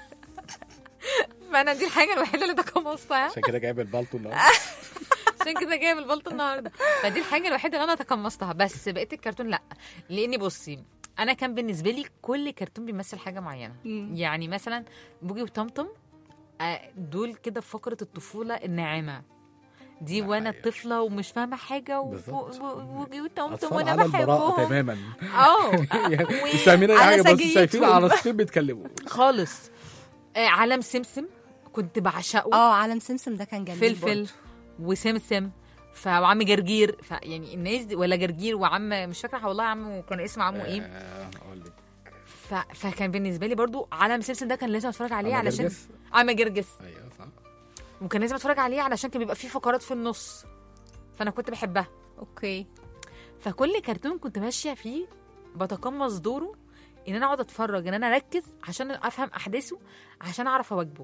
فانا دي الحاجه الوحيده اللي تقمصتها عشان كده جايب البالطو النهارده عشان كده جايب البلطو النهارده فدي الحاجه الوحيده اللي انا تقمصتها بس بقيت الكرتون لا لاني بصي انا كان بالنسبه لي كل كرتون بيمثل حاجه معينه مم. يعني مثلا بوجي وطمطم آه، دول كده في فقره الطفوله الناعمه دي ده وانا حقيقة. طفله ومش فاهمه حاججه بالظبط. وبوجي وطمطم اطفال وانا على البراءة بحبهم تماما اه يعني مش فاهمين اي على حاجه بس سجيتهم. شايفين عناصرين بيتكلموا خالص آه، عالم سمسم كنت بعشقه اه عالم سمسم ده كان جميل فلفل برضه. وسمسم ف- وعم جرجير فيعني الناس دي ولا جرجير وعم مش فاكره والله عمه كان اسمه عمه ايه آه، اقول لك ف... فكان بالنسبه لي برضو عالم سمسم ده كان لازم اتفرج عليه عم علشان جرجس؟ عم جرجس ايوه صح وكان لازم اتفرج عليه علشان كان بيبقى فيه فقرات في النص فانا كنت بحبها اوكي فكل كرتون كنت ماشيه فيه بتقمص دوره ان انا اقعد اتفرج ان انا اركز عشان افهم احداثه عشان اعرف اواجبه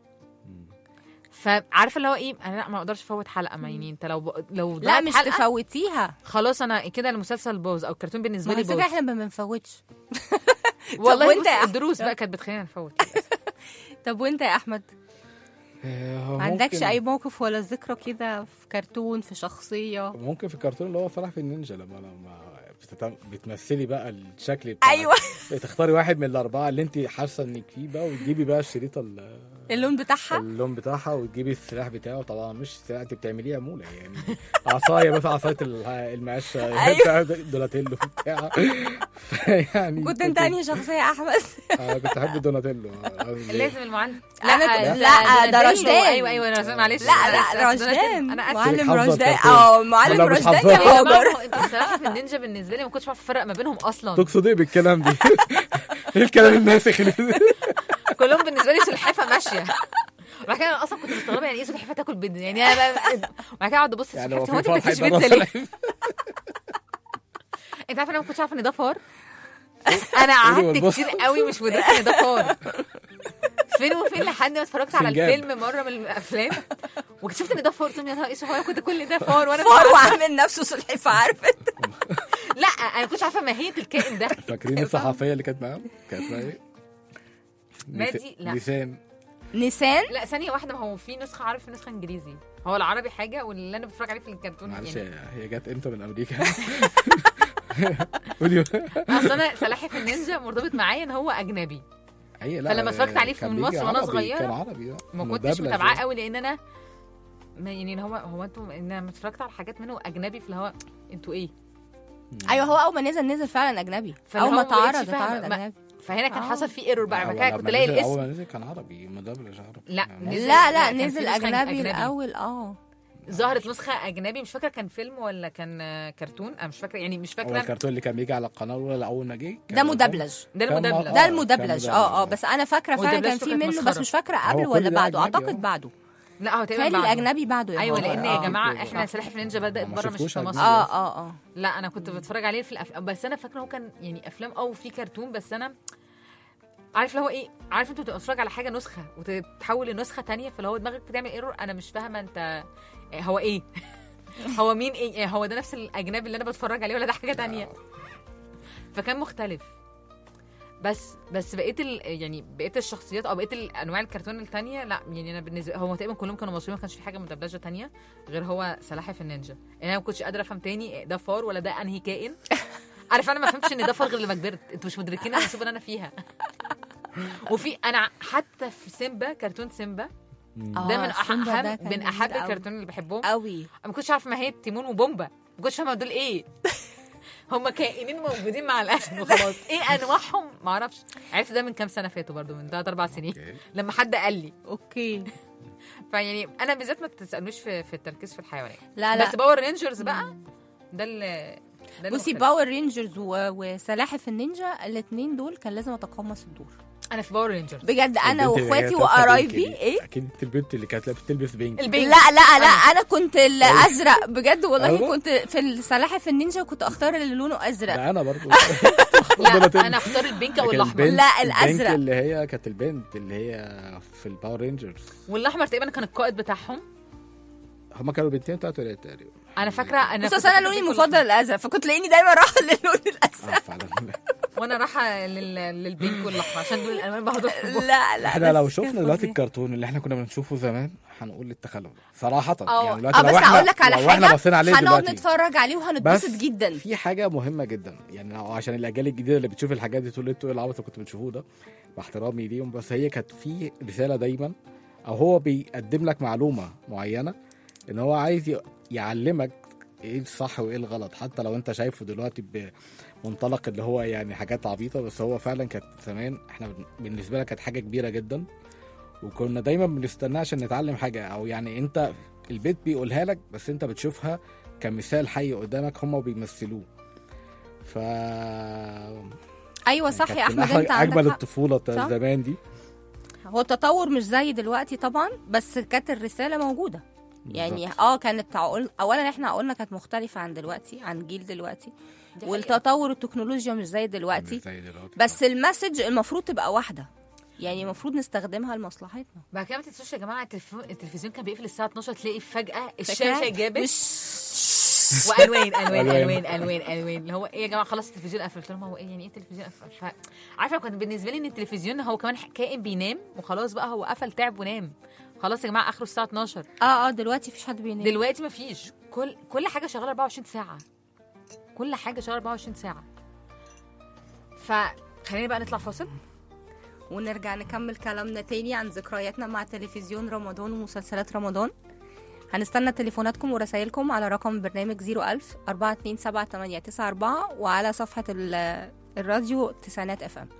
فعارفه اللي هو ايه انا لا ما اقدرش افوت حلقه ما يعني انت لو ب... لو لا ضاعت مش حلقه تفوتيها خلاص انا كده المسلسل باظ او الكرتون بالنسبه ما لي على فكره باظ احنا ما بنفوتش والله وانت وانت يا الدروس بقى كانت بتخلينا نفوت طب وانت يا احمد آه، هو ما عندكش ممكن- اي موقف ولا ذكرى كده في كرتون في شخصيه ممكن في الكرتون اللي هو فرح في النينجا لما لما بتت- بتمثلي بقى الشكل بتاع ايوه تختاري واحد من الاربعه اللي انت حاسه انك فيه بقى وتجيبي بقى الشريط ال- اللون بتاعها اللون بتاعها وتجيبي السلاح بتاعه طبعا مش سلاح انت بتعمليه عموله يعني عصايه مثلا عصايه ال- المقشه أيوة. بتاع دوناتيلو بتاع يعني كنت انت انهي شخصيه يا احمد انا كنت احب دوناتيلو لازم المعلم أنا لا كنت- لا، ده دوناتيلو. رشدان. ايوه ايوه رشدان معلش لا أنا لا آسفة، رشدان دوناتيلو. انا اسف معلم حافظة رشدان الكرتون. اه معلم ولا مش رشدان حافظاه؟ يا يا هاجر جماعه انت بصراحه في النينجا بالنسبه لي ما كنتش بعرف افرق ما بينهم اصلا تقصد ايه بالكلام دي؟ ايه الكلام الماسخ اللي كلهم بالنسبه لي سلحفه ماشيه وبعد كده انا اصلا كنت مستغربه يعني ايه سلحفه تاكل بيض يعني انا وبعد كده اقعد ابص يعني هو سلحفة، في هو انت فرح بتاكلش هيبقى بيض ليه؟ سلحفة. انت عارفه انا ما كنتش عارفه ان ده فار انا قعدت والبص. كتير قوي مش مدركه ان ده فار فين وفين لحد ما اتفرجت على فنجان. الفيلم مره من الافلام واكتشفت ان ده فار قلت لهم يا نهار اسود هو انا كنت كل ده فار وانا مش فار عارفة. وعامل نفسه سلحفاه عارفه لا انا ما كنتش عارفه ماهيه الكائن ده فاكرين الصحفيه اللي كانت معاهم؟ كانت اسمها ايه؟ مادي؟ لا. لسان نيسان لا ثانيه واحده ما هو في نسخه عربي في نسخه انجليزي هو العربي حاجه واللي انا بتفرج عليه في الكرتون معلش يعني هي جت امتى من امريكا؟ قولي اصل انا سلاحف النينجا مرتبط معايا ان هو اجنبي هي لا فلما اتفرجت عليه في كان مصر بيجي وأنا عربي، صغيرة، كان عربي آه. ما كنتش مدبلج متابعاه يعني. قوي لان انا ما يعني هو هو انتوا ان انا لما اتفرجت على حاجات منه اجنبي في الهواء انتوا ايه ايوه هو اول ما نزل نزل فعلا اجنبي فاللي اول ما هو ما بقتش تعرض فاهمة. اتعرض ما- اجنبي فهنا كان آه. حصل فيه ايرور بقى لا، بعد هو كده لما كنت الاقي نزل- اول الاسم ما نزل كان عربي مدبلج عربي لا، يعني نزل- لا لا، لا كان نزل في نسخة اجنبي أجنبي. الاول اه ظهرت نسخه اجنبي مش فاكره كان فيلم ولا كان آه، كرتون انا مش فاكره يعني مش هو فاكره الكرتون اللي كان بيجي على القناه الاولى اول ما جه ده كان- مدبلج ده كان المدبلج آه، ده كان المدبلج اه اه بس انا فاكره فعلا والدبلجته كان في كانت منه بس مسخرة. مش فاكره هو قبله كل ولا ده بعده أجنبي، اعتقد آه. بعده لا هو تقريبا تالي بعده. الاجنبي بعده يا ايوه هاجر. لان آه. يا جماعه آه. احنا سلاحف النينجا بدات ما بره مش شفتوش في مصر أجنبي. اه اه اه لا انا كنت بتفرج عليه في الافلام بس انا فاكره هو كان يعني افلام او في كرتون بس انا عارف اللي هو ايه عارف انت بتبقى بتتفرج على حاجه نسخه وتتحول لنسخه تانية فاللي هو دماغك بتعمل ايرور انا مش فاهمه انت هو ايه هو مين ايه هو ده نفس الاجنبي اللي انا بتفرج عليه ولا ده حاجه تانية فكان مختلف بس بس بقيت ال... يعني بقيت الشخصيات او بقيت انواع الكرتون التانية لا يعني انا بالنسبه هو تقريبا كلهم كانوا مصريين ما كانش في حاجه مدبلجه تانية غير هو سلاحف النينجا يعني انا ما كنتش قادره افهم تاني ده فار ولا ده انهي كائن عارف انا ما فهمتش ان ده فار غير لما كبرت انتوا مش مدركين المصيبه اللي انا فيها وفي انا حتى في سيمبا كرتون سيمبا آه، ده من سيمبا ده احب كان من جميل احب أوي. الكرتون اللي بحبهم قوي انا ما كنتش عارفه ماهيه تيمون وبومبا ما كنتش فاهمه دول ايه هم كائنين موجودين مع الاسد وخلاص ايه انواعهم ما اعرفش عرفت ده من كام سنه فاتوا برضو من 3 4 سنين أوكي. لما حد قال لي اوكي فيعني انا بالذات ما تسالنوش في, في التركيز في الحيوانات لا لا بس باور رينجرز بقى ده اللي ده بصي المختلف. باور رينجرز و... وسلاحف النينجا الاثنين دول كان لازم اتقمص الدور انا في باور رينجرز بجد انا البنت اللي واخواتي كانت لابسة وقرايبي بينك دي. ايه اكيد انت البنت اللي كانت لابسه بتلبس بينك البينك لا لا لا انا كنت الازرق بجد والله أيوة. كنت في السلاحف النينجا كنت اختار اللي لونه ازرق لا انا برضو لا انا اختار البينك او لكن الاحمر البنت- لا، البنت الأزرق. اللي هي كانت البنت اللي هي في الباور رينجرز والاحمر تقريبا كان القائد بتاعهم هما كانوا بنتين تلات ولاد تقريبا انا فاكره انا بس كنت أصل انا بحب لوني البينك المفضل الازرق فكنت تلاقيني دايما رايحه للون الازرق اه فعلا وانا رايحه لل... للبينك والاحمر عشان دول الالوان بهدول لا لا احنا بس لو كان شفنا دلوقتي فظيع. الكرتون اللي احنا كنا بنشوفه زمان هنقول التخلف صراحة اه. يعني دلوقتي اه لو بس احنا هقول لك على لو احنا حاجه بصينا عليه هنقعد دلوقتي نتفرج عليه وهنتبسط بس جدا في حاجة مهمة جدا يعني لو عشان الأجيال الجديدة اللي بتشوف الحاجات دي تقول انتوا ايه العبط اللي كنتوا بتشوفوه ده باحترامي ليهم بس هي كانت في رسالة دايما أو هو بيقدم لك معلومة معينة إن هو عايز ي- يعلمك ايه الصح وايه الغلط حتى لو انت شايفه دلوقتي بمنطلق اللي هو يعني حاجات عبيطة بس هو فعلا كانت زمان احنا بالنسبة لك كانت حاجة كبيرة جدا وكنا دايما بنستناه عشان نتعلم حاجة او يعني انت البيت بيقولها لك بس انت بتشوفها كمثال حي قدامك هما بيمثلوه ف ايوه صح كانت يا من احمد أحلى- انت اجمل عندك حق الطفولة بتاع صح. زمان دي هو التطور مش زي دلوقتي طبعا بس كانت الرساله موجوده يعني بالظبط. اه كانت عقول اولا احنا عقولنا كانت مختلفه عن دلوقتي عن جيل دلوقتي حقيقة. والتطور التلفزيون مش زي دلوقتي مش زي دلوقتي. بس المسج المفروض تبقى واحده يعني المفروض نستخدمها لمصلحتنا بعد كده ما تنسوش يا جماعه التلفزيون التلفزيون كان بيقفل الساعه 12 تلاقي فجاه فاكرة؟ الشاشه جابت مش والوان الوان ألوان. الوان الوان الوان اللي هو ايه يا جماعه خلاص التلفزيون قفل قلت لهم هو ايه يعني ايه التلفزيون قفل ف... عارفه كان بالنسبه لي ان التلفزيون هو كمان كائن بينام وخلاص بقى هو قفل تعب ونام خلاص يا جماعه اخره الساعه 12 اه اه دلوقتي مفيش حد بينام دلوقتي مفيش كل كل حاجه شغاله 24 ساعه كل حاجه شغاله 24 ساعه فخلينا بقى نطلع فاصل ونرجع نكمل كلامنا تاني عن ذكرياتنا مع تلفزيون رمضان ومسلسلات رمضان هنستنى تليفوناتكم ورسائلكم على رقم برنامج 01000 427 وعلى صفحة ال- الراديو تسعينات اف ام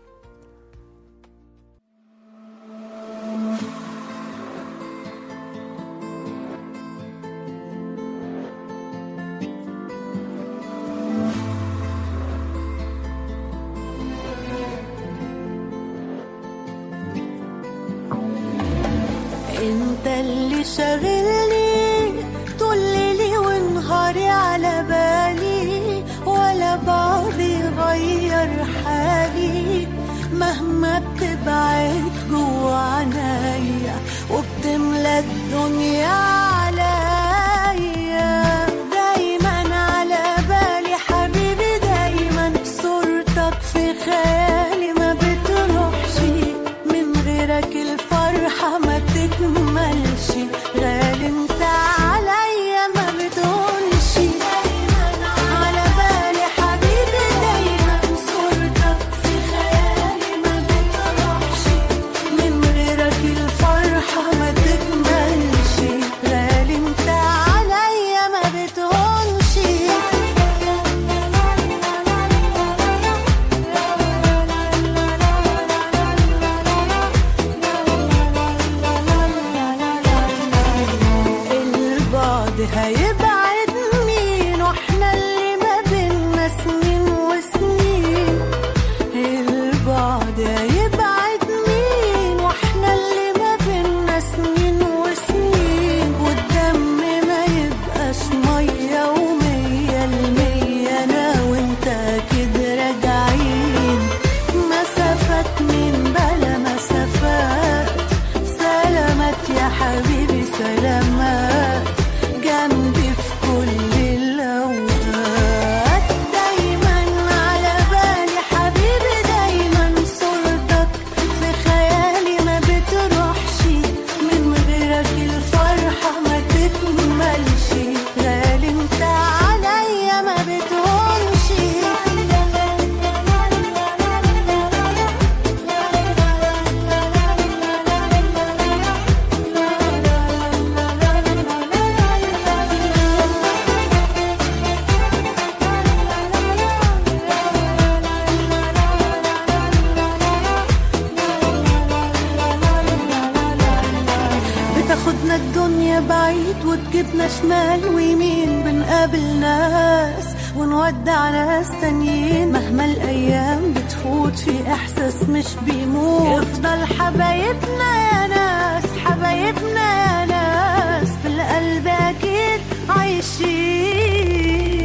انت اللي شاغلني طول ليلي ونهاري على بالي ولا بعضي غير حالي مهما بتبعد جوا عنايا وبتملى الدنيا عليا دايما على بالي حبيبي دايما صورتك في خيالي ما بتروحش من غيرك الفرحة ما تكملش غالي انت عليا ما بتقولش على بالي حبيبي دايما صورتك في خيالي ما بتروحش من غيرك الفرحة ما تكملش غالي انت عليا ما بتقولش البعد هيبعد مين واحنا اللي ما بينا سنين وسنين البعد هيبعد مين واحنا اللي ما بينا سنين وسنين والدم ما يبقاش مية ومية المية انا وانت اكيد راجعين مسافات من بلا مسافات سلامات يا حبيبي سلامات جنبي في كل الأوقات دايما على بالي حبيبي دايما صورتك في خيالي ما بتروحش من غيرك الفرحة ما تكملش غالي انت عليا ما بتقولش بتاخدنا الدنيا بعيد وتجيبنا شمال ويمين بنقابل ناس ونودع ناس تانيين مهما الايام بتفوت في احساس مش بيموت يفضل حبايبنا يا ناس حبايبنا يا ناس في القلب اكيد عايشين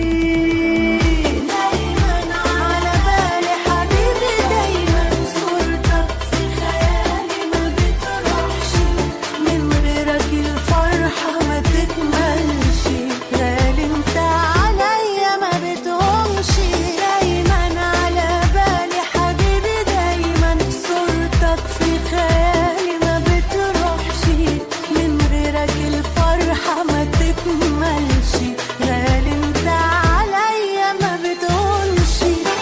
دايما على بالي حبيبي دايما صورتك في خيالي ما بتروحش من غيرك الفرحة ما تكملش غالي انت عليا ما بتقومش دايما على بالي حبيبي دايما صورتك في خيالي ما بتروحش من غيرك الفرحة ما تكملش غالي انت عليا ما بتقولش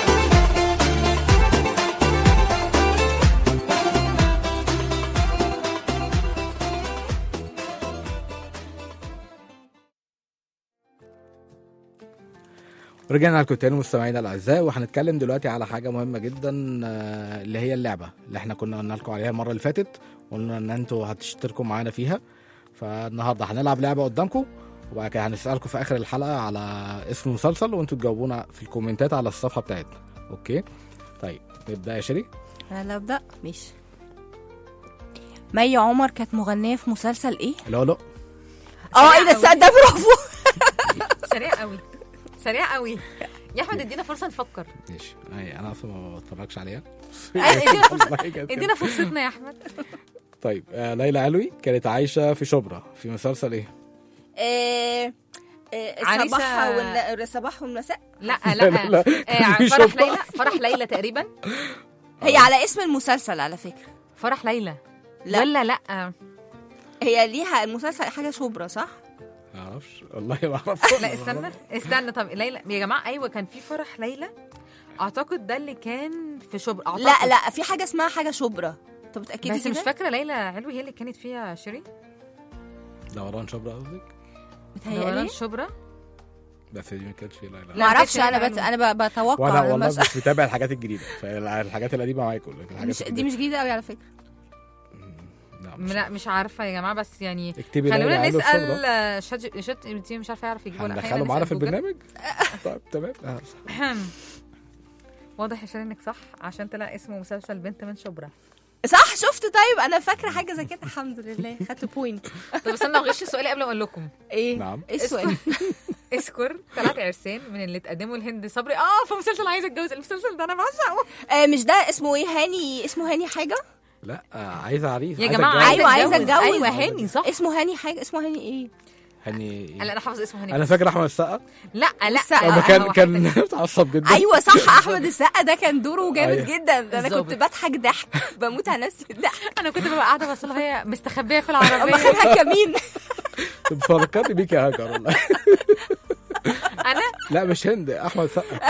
رجعنا لكم تاني مستمعينا الاعزاء وهنتكلم دلوقتي على حاجه مهمه جدا آه، اللي هي اللعبه اللي احنا كنا قلنا لكم عليها المره اللي فاتت قلنا ان انتوا هتشتركوا معانا فيها فالنهارده هنلعب لعبه قدامكم وبعد كده هنسالكم في اخر الحلقه على اسم المسلسل وانتوا تجاوبونا في الكومنتات على الصفحه بتاعتنا اوكي طيب نبدا يا شيري انا اللي ابدا ماشي مي عمر كانت مغنيه في مسلسل ايه لا لا اه ايه ده سريع ده برافو سريع قوي سريع قوي يا احمد ادينا فرصه نفكر ماشي أي انا اصلا ما بتفرجش عليها ادينا فرصه والله كانت كده. ادينا فرصتنا يا احمد طيب آه ليلى علوي كانت عايشه في شبرا في مسلسل ايه إيه إيه عريسة- الصباح وال- الصباح والمساء لا لا، لا, لا، آه، في فرح شبرا. ليلى فرح ليلى تقريبا هي على اسم المسلسل على فكره فرح ليلى لا. ولا لا هي ليها المسلسل حاجه شبرا صح ما اعرفش والله ما اعرف لا استنى استنى طب ليلى يا جماعه ايوه كان في فرح ليلى اعتقد ده اللي كان في شبرا أعتقد. لا لا في حاجه اسمها حاجه شبرا انت متاكده بس مش كده؟ فاكره ليلى علوي هي اللي كانت فيها شيري دوران شبرا قصدك دوران متهيألي شبرا بس دي ما كانتش لا لا ما اعرفش كانتش انا ليلى بت... علوي. انا ب- بتوقع وانا أنا والله بس- مش متابع الحاجات الجديده فالحاجات القديمه معاكم لكن الحاجات مش دي الجديدة- مش جديده قوي على فكره لا مش لا مش عارفه يا جماعه بس يعني اكتبي خلونا ليلى علوي نسال الشبرا. آه، شات جي- شات جي بي تي مش عارفه يعرف يجيب ولا حاجه هندخله معانا في نسأل جوجل. البرنامج طيب تمام آه، صح. واضح يا شيرين انك صح عشان طلع اسمه مسلسل بنت من شبرا صح شفت طيب انا فاكره حاجه زي كده الحمد لله خدت بوينت طب استنى اغش السؤال قبل ما اقول لكم ايه نعم. ايه السؤال اذكر ثلاث عرسان من اللي اتقدموا لهند صبري اه في مسلسل عايزه اتجوز المسلسل ده انا بعشقه آه مش ده اسمه ايه هاني اسمه هاني حاجه لا آه، عايزه عريس يا عايزة جماعه أتجوز. أيوة، عايزة أتجوز. أتجوز. ايوه هاني صح اسمه هاني حاجه اسمه هاني ايه هني لا انا حافظه اسمه هاني انا فاكر احمد السقا لا لا السقا. لما هو كان حاجة كان تانية. متعصب جدا ايوه صح احمد السقا ده كان دوره جامد أيوة. جدا ده انا كنت الظابط. بضحك ضحك بموت على نفسي ضحك انا كنت ببقى قاعده بس هي مستخبيه في اما العربيه خدها كمين بتفكرني بيك يا هاجر والله انا لا مش هند احمد السقا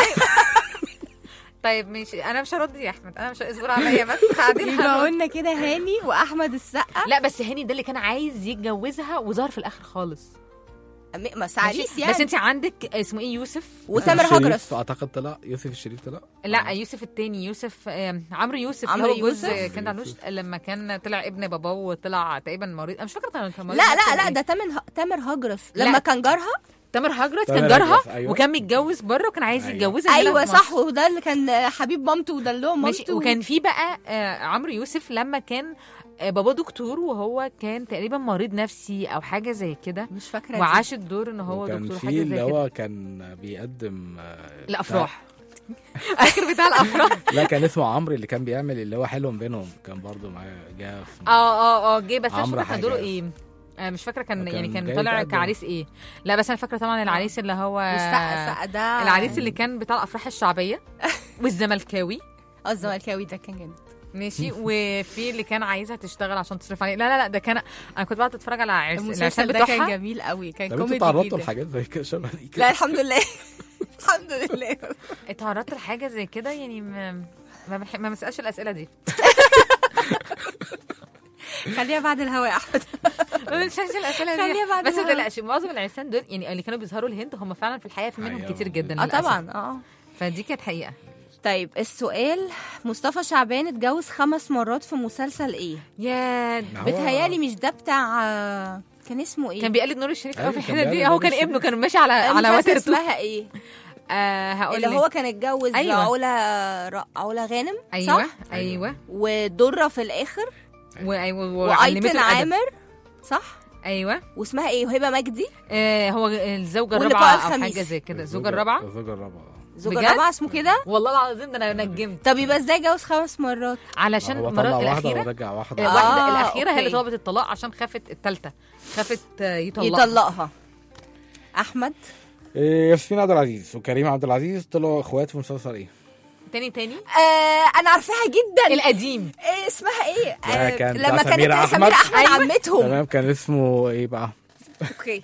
طيب ماشي انا مش هرد يا احمد انا مش اصبر عليا بس قاعدين يبقى هنرد. قلنا كده هاني واحمد السقا لا بس هاني ده اللي كان عايز يتجوزها وظهر في الاخر خالص م- بس عريس ماشي؟ يعني بس انت عندك اسمه ايه يوسف وتامر الشريف هجرس اعتقد طلع يوسف الشريف طلع لا يوسف التاني يوسف آم، عمرو يوسف عمرو اللي هو جوز يوسف؟ كان علوش لما كان طلع ابن باباه وطلع تقريبا مريض انا مش فاكره كان كان مريض لا نفسي لا ولا لا إيه. ده تامر ه- تامر هجرس لا. لما كان جارها تامر هجرس تامر كان جارها هجرس، أيوة. وكان متجوز بره وكان عايز أيوة. يتجوزها هنا ايوه في صح مصر. وده اللي كان حبيب مامته ودلوه ماشي مامته وكان في بقى آه، عمرو يوسف لما كان آه، باباه دكتور وهو كان تقريبا مريض نفسي او حاجه زي كده مش فاكره دي. وعاش الدور ان هو وكان دكتور في حاجه اللي زي كده هو كان بيقدم آه، الافراح فاكر بتاع الافراح بتاع- لا كان اسمه عمرو اللي كان بيعمل اللي هو حلو بينهم كان برضو معاه جه في اه اه اه جه بس انا مش عمرو فاكره كان دوره حاجة. ايه آه مش فاكره كان وكان يعني كان جاي طالع يتقدم. كعريس ايه لا بس انا فاكره طبعا العريس اللي هو والسقا السقا ده العريس اللي كان بتاع الافراح الشعبيه والزملكاوي اه الزملكاوي ده كان جامد ماشي وفي اللي كان عايزها تشتغل عشان تصرف عليه لا لا لا ده كان انا كنت بقعد اتفرج على عرس العرسان المسلسل ده كان بتوعها جميل قوي كان طب انتوا كوميدي تعرضتوا جدا لحاجات زي كده شبه دي لا كده الحمد لله الحمد لله اتعرضت لحاجه زي كده يعني ما ما, بح... ما بسالش الاسئله دي خليها بعد الهوا يا احمد ما بسالش الاسئله دي خليها بعد بس ما الهوا. تقلقش معظم العرسان دول يعني اللي كانوا بيظهروا الهند هم فعلا في الحقيقه في منهم أيوة. كتير جدا اه للأسف. طبعا اه فدي كانت حقيقه طيب السؤال مصطفى شعبان اتجوز خمس مرات في مسلسل ايه؟ يا ما هو- بتهيالي مش ده بتاع آه، كان اسمه ايه؟ كان بيقلد نور الشريف قوي في أيوة، كان الحته دي بيقلد هو نور كان الشريف. ابنه كان ماشي على أنا مش على فاكرة وترته اسمها ايه؟ آه هقول اللي لك. هو كان اتجوز أيوة. علا ر- علا غانم ايوه صح؟ ايوه ودره في الاخر وايوه وعلمته وايتن الأدب. عامر صح؟ ايوه واسمها ايه؟ وهبه مجدي آه هو الزوجه واللقاء الرابعه او الخميس. حاجه زي كده الزوجه الرابعه الزوجة الرابعة زوجة بجد؟ الرابعه اسمه كده؟ والله العظيم ده انا نجمت طب يبقى ازاي اتجوز خمس مرات؟ علشان هو المرات طلع واحدة الاخيره ورجع واحدة آه، الواحده الاخيره هي اللي أوكي. طلبت الطلاق عشان خافت الثالثه خافت آه، يطلقها يطلقها احمد إيه، ياسمين عبد العزيز وكريم عبد العزيز طلعوا اخوات في مسلسل ايه؟ تاني تاني آه انا عارفاها جدا القديم إيه اسمها ايه؟ ده آه كان لما بتاع كانت سميرة سميرة أحمد. احمد عمتهم تمام كان اسمه ايه بقى؟ اوكي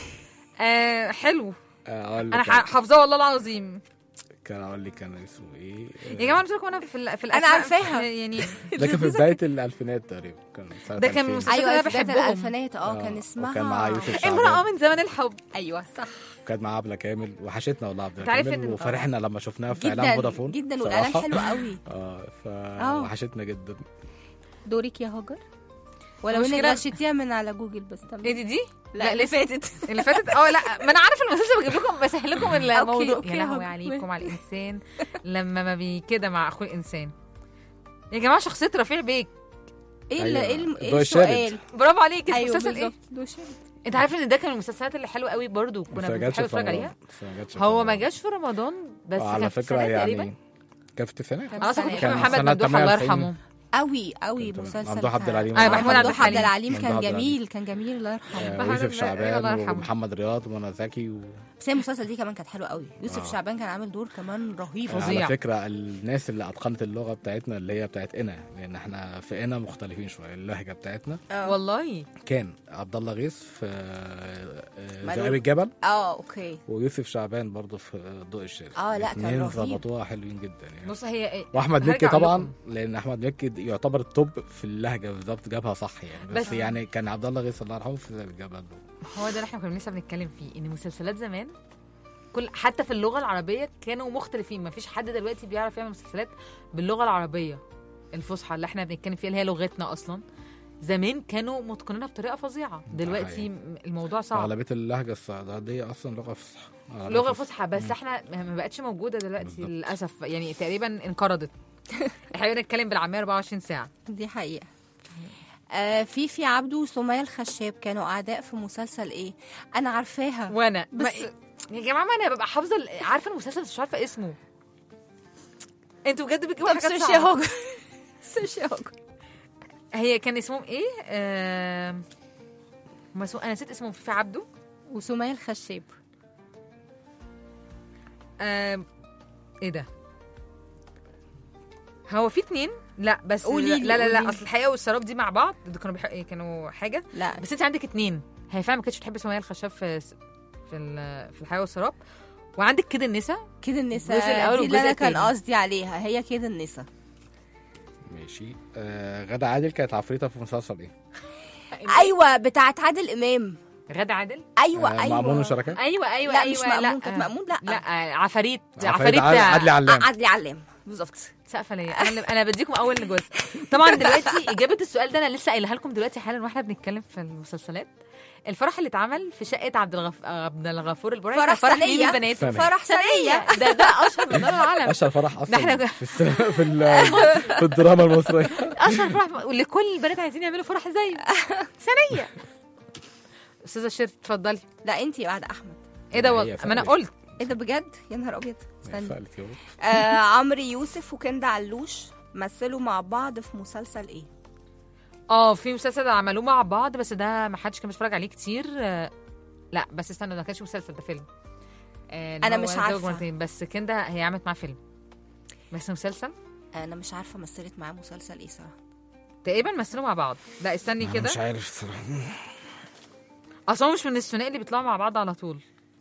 آه حلو آه، اقول انا لك ح- حافظاه والله العظيم كان اقول لك كان اسمه ايه؟ يا جماعه قلت لكم انا في ال- في أنا الأسماء عارفاها. يعني ده كان في بداية الألفينات تقريبا كان سنة ده كان 2000. مسلسل ايوه أنا في بداية بحبهم. الالفينات اه كان اسمها وكان معاه يوسف شعبان امراه من زمن الحب ايوه صح كانت معاه عبلة كامل وحشتنا والله عبلة أنت عارف كامل إن- وفرحنا لما شفناها في اعلان جدا فودافون جدا والاعلان بصراحة. حلو قوي اه ف آه. وحشتنا جدا دورك يا هاجر ولو انك المشكلة- غشيتيها من على جوجل بس ايه تمام دي دي لا اللي فاتت اللي فاتت اه لا ما انا عارف المسلسل بجيب لكم بسهل لكم الموضوع أوكي يا لهوي يا عليكم على الانسان لما ما بي كده مع اخوه الانسان يا جماعه شخصيه رفيع بيك ايه ال- أيوة. ايه الم- إيه ضوء السؤال الشارد. برافو عليك ايوه المسلسل ايه بالظبط ضوء الشارد. انت عارف ان ده كان من المسلسلات اللي حلوه قوي برضو بس كنا ما جاتش بنحب في نتفرج رمضان. عليها بس ما جاتش في هو ما رمضان. جاش في رمضان بس آه، كان على في فكرة السنة يعني تقريبا كان في التسعينات كان اه صح السنة كنت دي. بحب كان محمد سنة ممدوح الله 98. يرحمه قوي قوي كنت- مسلسل ممدوح عبد العليم آه، محمود عبد ممدوح عبد الحليم. العليم ممدوح كان عبد العليم. جميل كان جميل الله يرحمه آه، محمد ويوسف عبد العليم، الله شعبان يرحمه. ومحمد رياض ومنى زكي و... بس هي المسلسل دي كمان كانت حلوه قوي يوسف آه. شعبان كان عامل دور كمان رهيب فظيع. على فكره الناس اللي اتقنت اللغه بتاعتنا اللي هي بتاعت انا لان احنا في انا مختلفين شويه اللهجه بتاعتنا اه والله كان عبد الله غيث في آه، آه، مالو. ذئاب الجبل اه اوكي ويوسف شعبان برضه في ضوء الشارع آه، لا، كان الاتنين رهيب. ظبطوها حلوين جدا يعني بص هي إيه؟ واحمد هرجع مكي أقول طبعا لكم. لان احمد مكي يعتبر التوب في اللهجه بالظبط جابها صح يعني بس, بس- يعني كان عبد الله غيث الله يرحمه في ذئاب الجبل هو ده اللي احنا كنا لسه بنتكلم فيه ان مسلسلات زمان كل حتى في اللغه العربيه كانوا مختلفين ما فيش حد دلوقتي بيعرف يعمل مسلسلات باللغه العربيه الفصحى اللي احنا بنتكلم فيها اللي هي لغتنا اصلا زمان كانوا متقنينها بطريقه فظيعه دلوقتي حقيقي. م- الموضوع صعب اغلبيه اللهجه الصعيديه اصلا لغه فصحى لغه فصحى بس احنا ما ما بقتش موجوده دلوقتي بالظبط. للاسف يعني تقريبا انقرضت احنا بنتكلم بالعاميه 24 ساعه دي حقيقه آه فيفي عبده وسمية الخشاب كانوا اعداء في مسلسل ايه انا عارفاها وانا بس- بس يا جماعه ما انا ببقى حافظه ال- عارفه المسلسل بس مش عارفه اسمه انتوا بجد بتجيبوا طب حاجات سوشي صعبة. هوجر سوشي هوجر هي كان اسمهم ايه؟ آه... هما اسمه- انا نسيت اسمهم فيفي عبده وسمية الخشاب آه... ايه ده؟ هو في اتنين؟ لا بس قولي لي، لا لا لا قولي اصل الحقيقه والسراب دي مع بعض دول كانوا بيح... إيه، كانوا حاجه لا بس انت عندك اتنين هي فعلا ما كانتش بتحب سمية الخشاب في في ال- في الحياه والسراب وعندك كده النسا كده النساء الجزء الأول دي اللي والجزء انا كان التاني. قصدي عليها هي كده النساء ماشي آه غدا عادل كانت عفريته في مسلسل ايه؟ ايوه بتاعت عادل امام غادة عادل ايوه آه ايوه مأمون وشركاء ايوه ايوه لا ايوه مش مأمون لا كانت مأمون لا لا آه، عفاريت عفريت عفاريت عادل- عادلي علام عدلي علام بالظبط سقفه ليا انا اللي- انا بديكم اول جزء طبعا دلوقتي اجابه السؤال ده انا لسه قايلها لكم دلوقتي حالا واحنا بنتكلم في المسلسلات الفرح اللي اتعمل في شقه عبد الغف... عبد الغفور البرعي فرح كان فرح مين ثانية. البنات ثانية. فرح سنية ده ده اشهر من دار العالم اشهر فرح اصلا ده إحنا- في السينما في, ال- في الدراما المصريه اشهر فرح واللي كل البنات عايزين يعملوا فرح زيه ثانيه استاذه شير اتفضلي لا انتي بعد احمد ايه ده هي والله ما انا فعلا. قلت ايه ده بجد يا نهار ابيض استني فقلت يابا. آه عمرو يوسف وكند علوش مثلوا مع بعض في مسلسل ايه اه في مسلسل عملوه مع بعض بس ده ما حدش كان بيتفرج عليه كتير آه، لا بس استنى ده ما كانش مسلسل ده فيلم آه، اللي أنا هو مش زوج عارفة. مرتين بس كده هي عملت معاه فيلم بس مسلسل انا مش عارفه مثلت معاه مسلسل ايه صراحه تقريبا مثلوا مع بعض لا استني أنا كده مش عارف الصراحه اصلا مش من الثنائي اللي بيطلعوا مع بعض على طول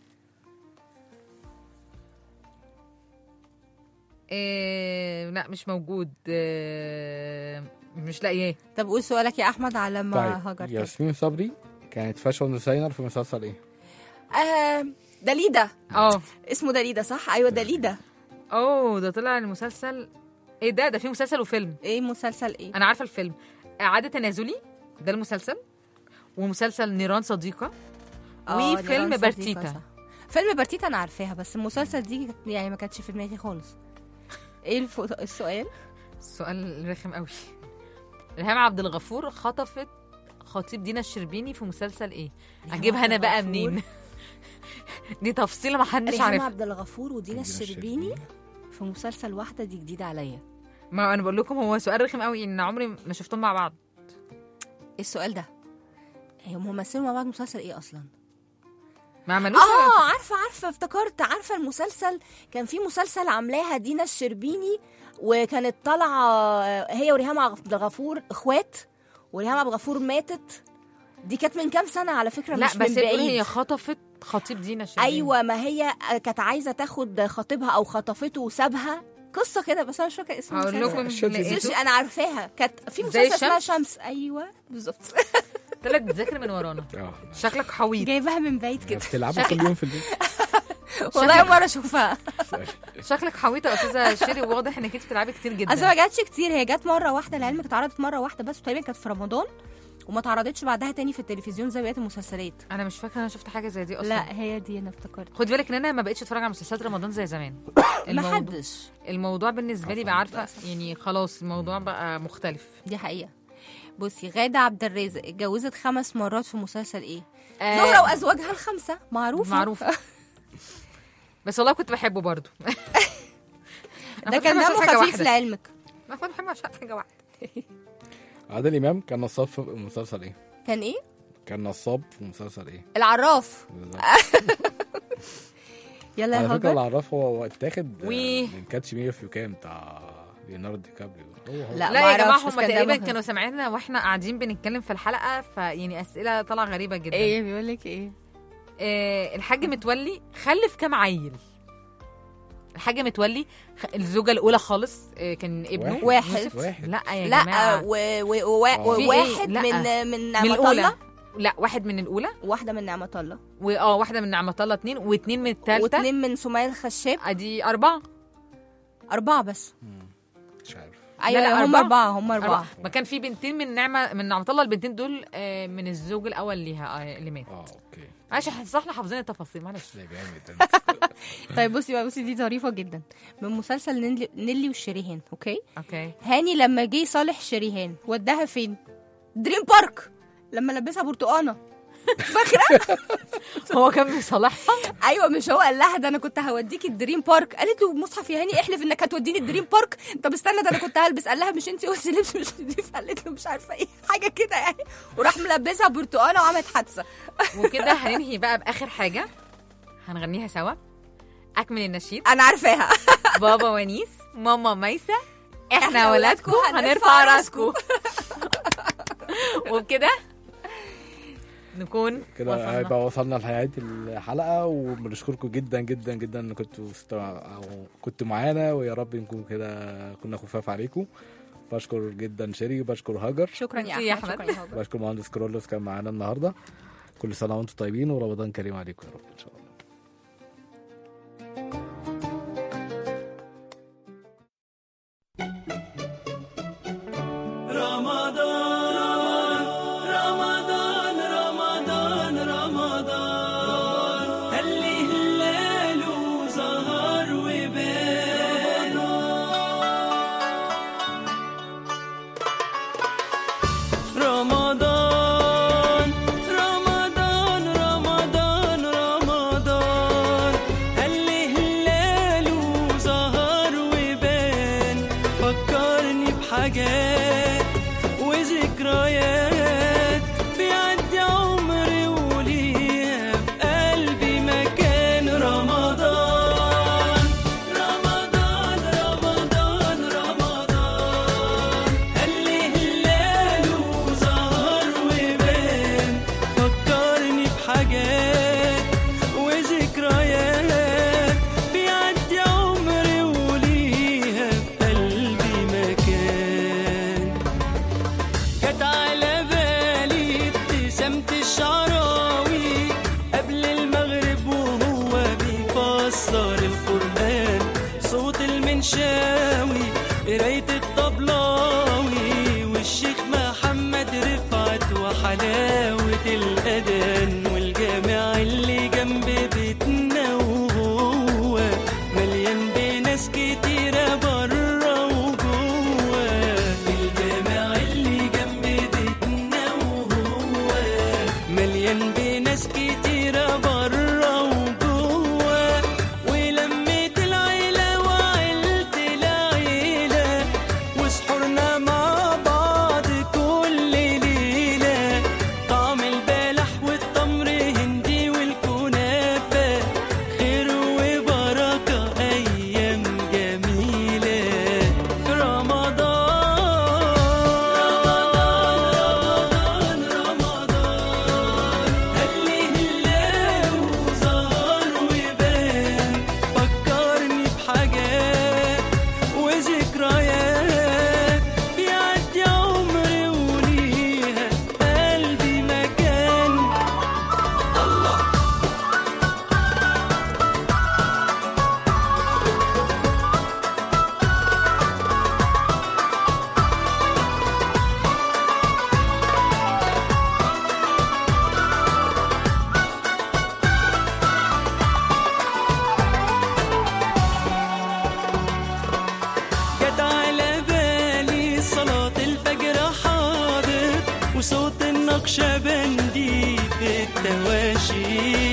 إيه لا مش موجود إيه مش لاقياه طب قول سؤالك يا احمد على ما طيب هاجر كده. ياسمين صبري كانت فاشون ديزاينر في مسلسل ايه؟ آه داليدا اه اسمه داليدا صح ايوه داليدا اوه ده طلع المسلسل ايه ده ده في مسلسل وفيلم ايه مسلسل ايه انا عارفه الفيلم اعاده تنازلي ده المسلسل ومسلسل نيران صديقه آه، وفيلم نيران بارتيتا. صديقة، صح. فيلم بارتيتا انا عارفاها بس المسلسل دي كانت- يعني ما كانتش في دماغي خالص ايه الف... السؤال السؤال رخم قوي ريهام عبد الغفور خطفت خطيب دينا الشربيني في مسلسل ايه اجيبها انا بقى عبد الغفور. منين دي تفصيله ما حدش ريهام عارفها عبد الغفور ودينا الشربيني في مسلسل واحده دي جديده عليا ما انا بقول لكم هو سؤال رخم قوي ان عمري ما شفتهم مع بعض ايه السؤال ده هم مثلوا مع بعض مسلسل ايه اصلا ما عملوش اه عارفه عارفه افتكرت عارفه المسلسل كان في مسلسل عاملاها دينا الشربيني وكانت طالعه هي وريهام عبد الغفور اخوات وريهام عبد الغفور ماتت دي كانت من كام سنه على فكره لا مش بس من هي بتقول بعيد هي خطفت خطيب دينا الشربيني ايوه ما هي كانت عايزه تاخد خطيبها او خطفته وسابها قصه كده بس انا مش فاكره اسم هقول المسلسل لكم الشمس لقيته. سوشي انا عارفاها كانت في زي مسلسل اسمها الشمس؟ شمس ايوه بالظبط طلعت بتذاكر من ورانا اه شكلك حويط جايباها من بعيد كده بتلعبوا كل يوم في البيت والله اول مره اشوفها شكلك حويطه يا استاذه شيري واضح انك انت بتلعبي كتير اصل جدا ما جاتش كتير هي جت مره واحده لعلمك اتعرضت مره واحده بس تقريبا كانت في رمضان وما اتعرضتش بعدها تاني في التلفزيون زي بقيه المسلسلات انا مش فاكره انا شفت حاجه زي دي اصلا لا هي دي انا افتكرت خد بالك ان انا ما بقتش اتفرج على مسلسلات رمضان زي زمان ما الموضوع- حدش الموضوع بالنسبه لي بقى عارفه يعني خلاص الموضوع بقى مختلف دي حقيقه بصي غادة عبد الرازق اتجوزت خمس مرات في مسلسل ايه؟ آه، زهرة وازواجها الخمسة معروفة معروفة. بس والله كنت بحبه برضو ده كان دمه خفيف لعلمك انا كنت بحبه عشان حاجه واحده عادل امام كان نصاب في مسلسل ايه؟ كان ايه كان نصاب في مسلسل ايه؟ العراف بالظبط. يلا يا على فكره هاجر العراف هو اتاخد وي. من كاتش مي اف يو كام بتاع ليوناردو دي كابريو هو هو لا لا يا جماعه معرفش، بس هم كان تقريبا دمه كانوا سامعيننا واحنا قاعدين بنتكلم في الحلقه فيعني اسئله طالعه غريبه جدا ايه بيقول لك ايه آه الحاج متولي خلف كام عيل الحاج متولي خ- الزوجه الاولى خالص آه كان ابنه واحد. يوسف. واحد. لا يا لا جماعه و... و... و... آه. في إيه؟ وواحد لا. من من من نعمة الاولى الله لا واحد من الاولى واحده من نعمة الله واه واحده من نعمه الله اتنين واتنين من الثالثه واثنين من سمية الخشاب ادي اربعه أربعة بس مش عارف أيوة لا، هم أربعة. أربعة هم أربعة ما كان في بنتين من نعمه من نعمه الله البنتين دول آه من الزوج الاول ليها آه اللي مات اه اوكي معلش احنا صح حافظين التفاصيل معلش ده جامد انت طيب بصي بقى بصي دي ظريفة جدا من مسلسل نيلي, نيلي والشريهان أوكي اوكي هاني لما جه صالح شريهان وداها فين؟ دريم بارك لما لبسها برتقانة هو كان بيصالحها ايوه مش هو قال لها ده انا كنت هوديكي الدريم بارك قالت له مصحف يا هاني احلف انك هتوديني الدريم بارك طب استنى ده انا كنت هلبس قال لها مش انت قلتي لبس مش نضيف قالت له مش عارفه ايه حاجه كده يعني وراح ملبسها برتقانه وعملت حادثه وكده هننهي بقى باخر حاجه هنغنيها سوا اكمل النشيد انا عارفاها بابا ونيس ماما ميسة احنا إحنا ولادكم ولادكم هنرفع هنرفع راسكم وبكده نكون كده وصلنا. هيبقى وصلنا لنهايه الحلقه وبنشكركم جدا جدا جدا ان كنتوا استمع... او كنتوا معانا ويا رب نكون كده كنا خفاف عليكم بشكر جدا شيري وبشكر هاجر شكرا ميرسي يا يا احمد أحمد. شكرا يا هاجر بشكر مهندس كرولوس كان معانا النهارده كل سنه وانتم طيبين ورمضان كريم عليكم يا رب ان شاء الله رمضان رمضان رمضان رمضان اللي هلاله ظهر وبان رمضان رمضان رمضان رمضان اللي هلاله ظهر وبان فكرني بحاجات وذكريات بيعدي عمري وليها في قلبي مكان رمضان رمضان رمضان رمضان اللي هلاله ظهر وبان فكرني بحاجات وذكريات بيعدي عمري وليها في قلبي مكان جت على بالي ابتسامة الشعراوي قبل المغرب وهو بيفسر القرآن صوت المنشاوي قراية الطبلاوي والشيخ محمد رفعت وحلاوة الأذان والجامع اللي جنب بيتنا وهو مليان بناس كتيرة برا وجوه الجامع اللي جنب بيتنا وهو مليان بناس كتيرة برا وجوه ولميت العيلة وعيلة العيلة وسحورنا مع بعض كل ليلة طعم البلح والتمر هندي والكنافة خير وبركة أيام جميلة رمضان رمضان اللي هلال وظهر وبان فكرني بحاجات وذكريات بيعدي عمري وليها في قلبي مكان جت على بالي صلاة الفجر حاضر وصوت النقشبندي في التواشي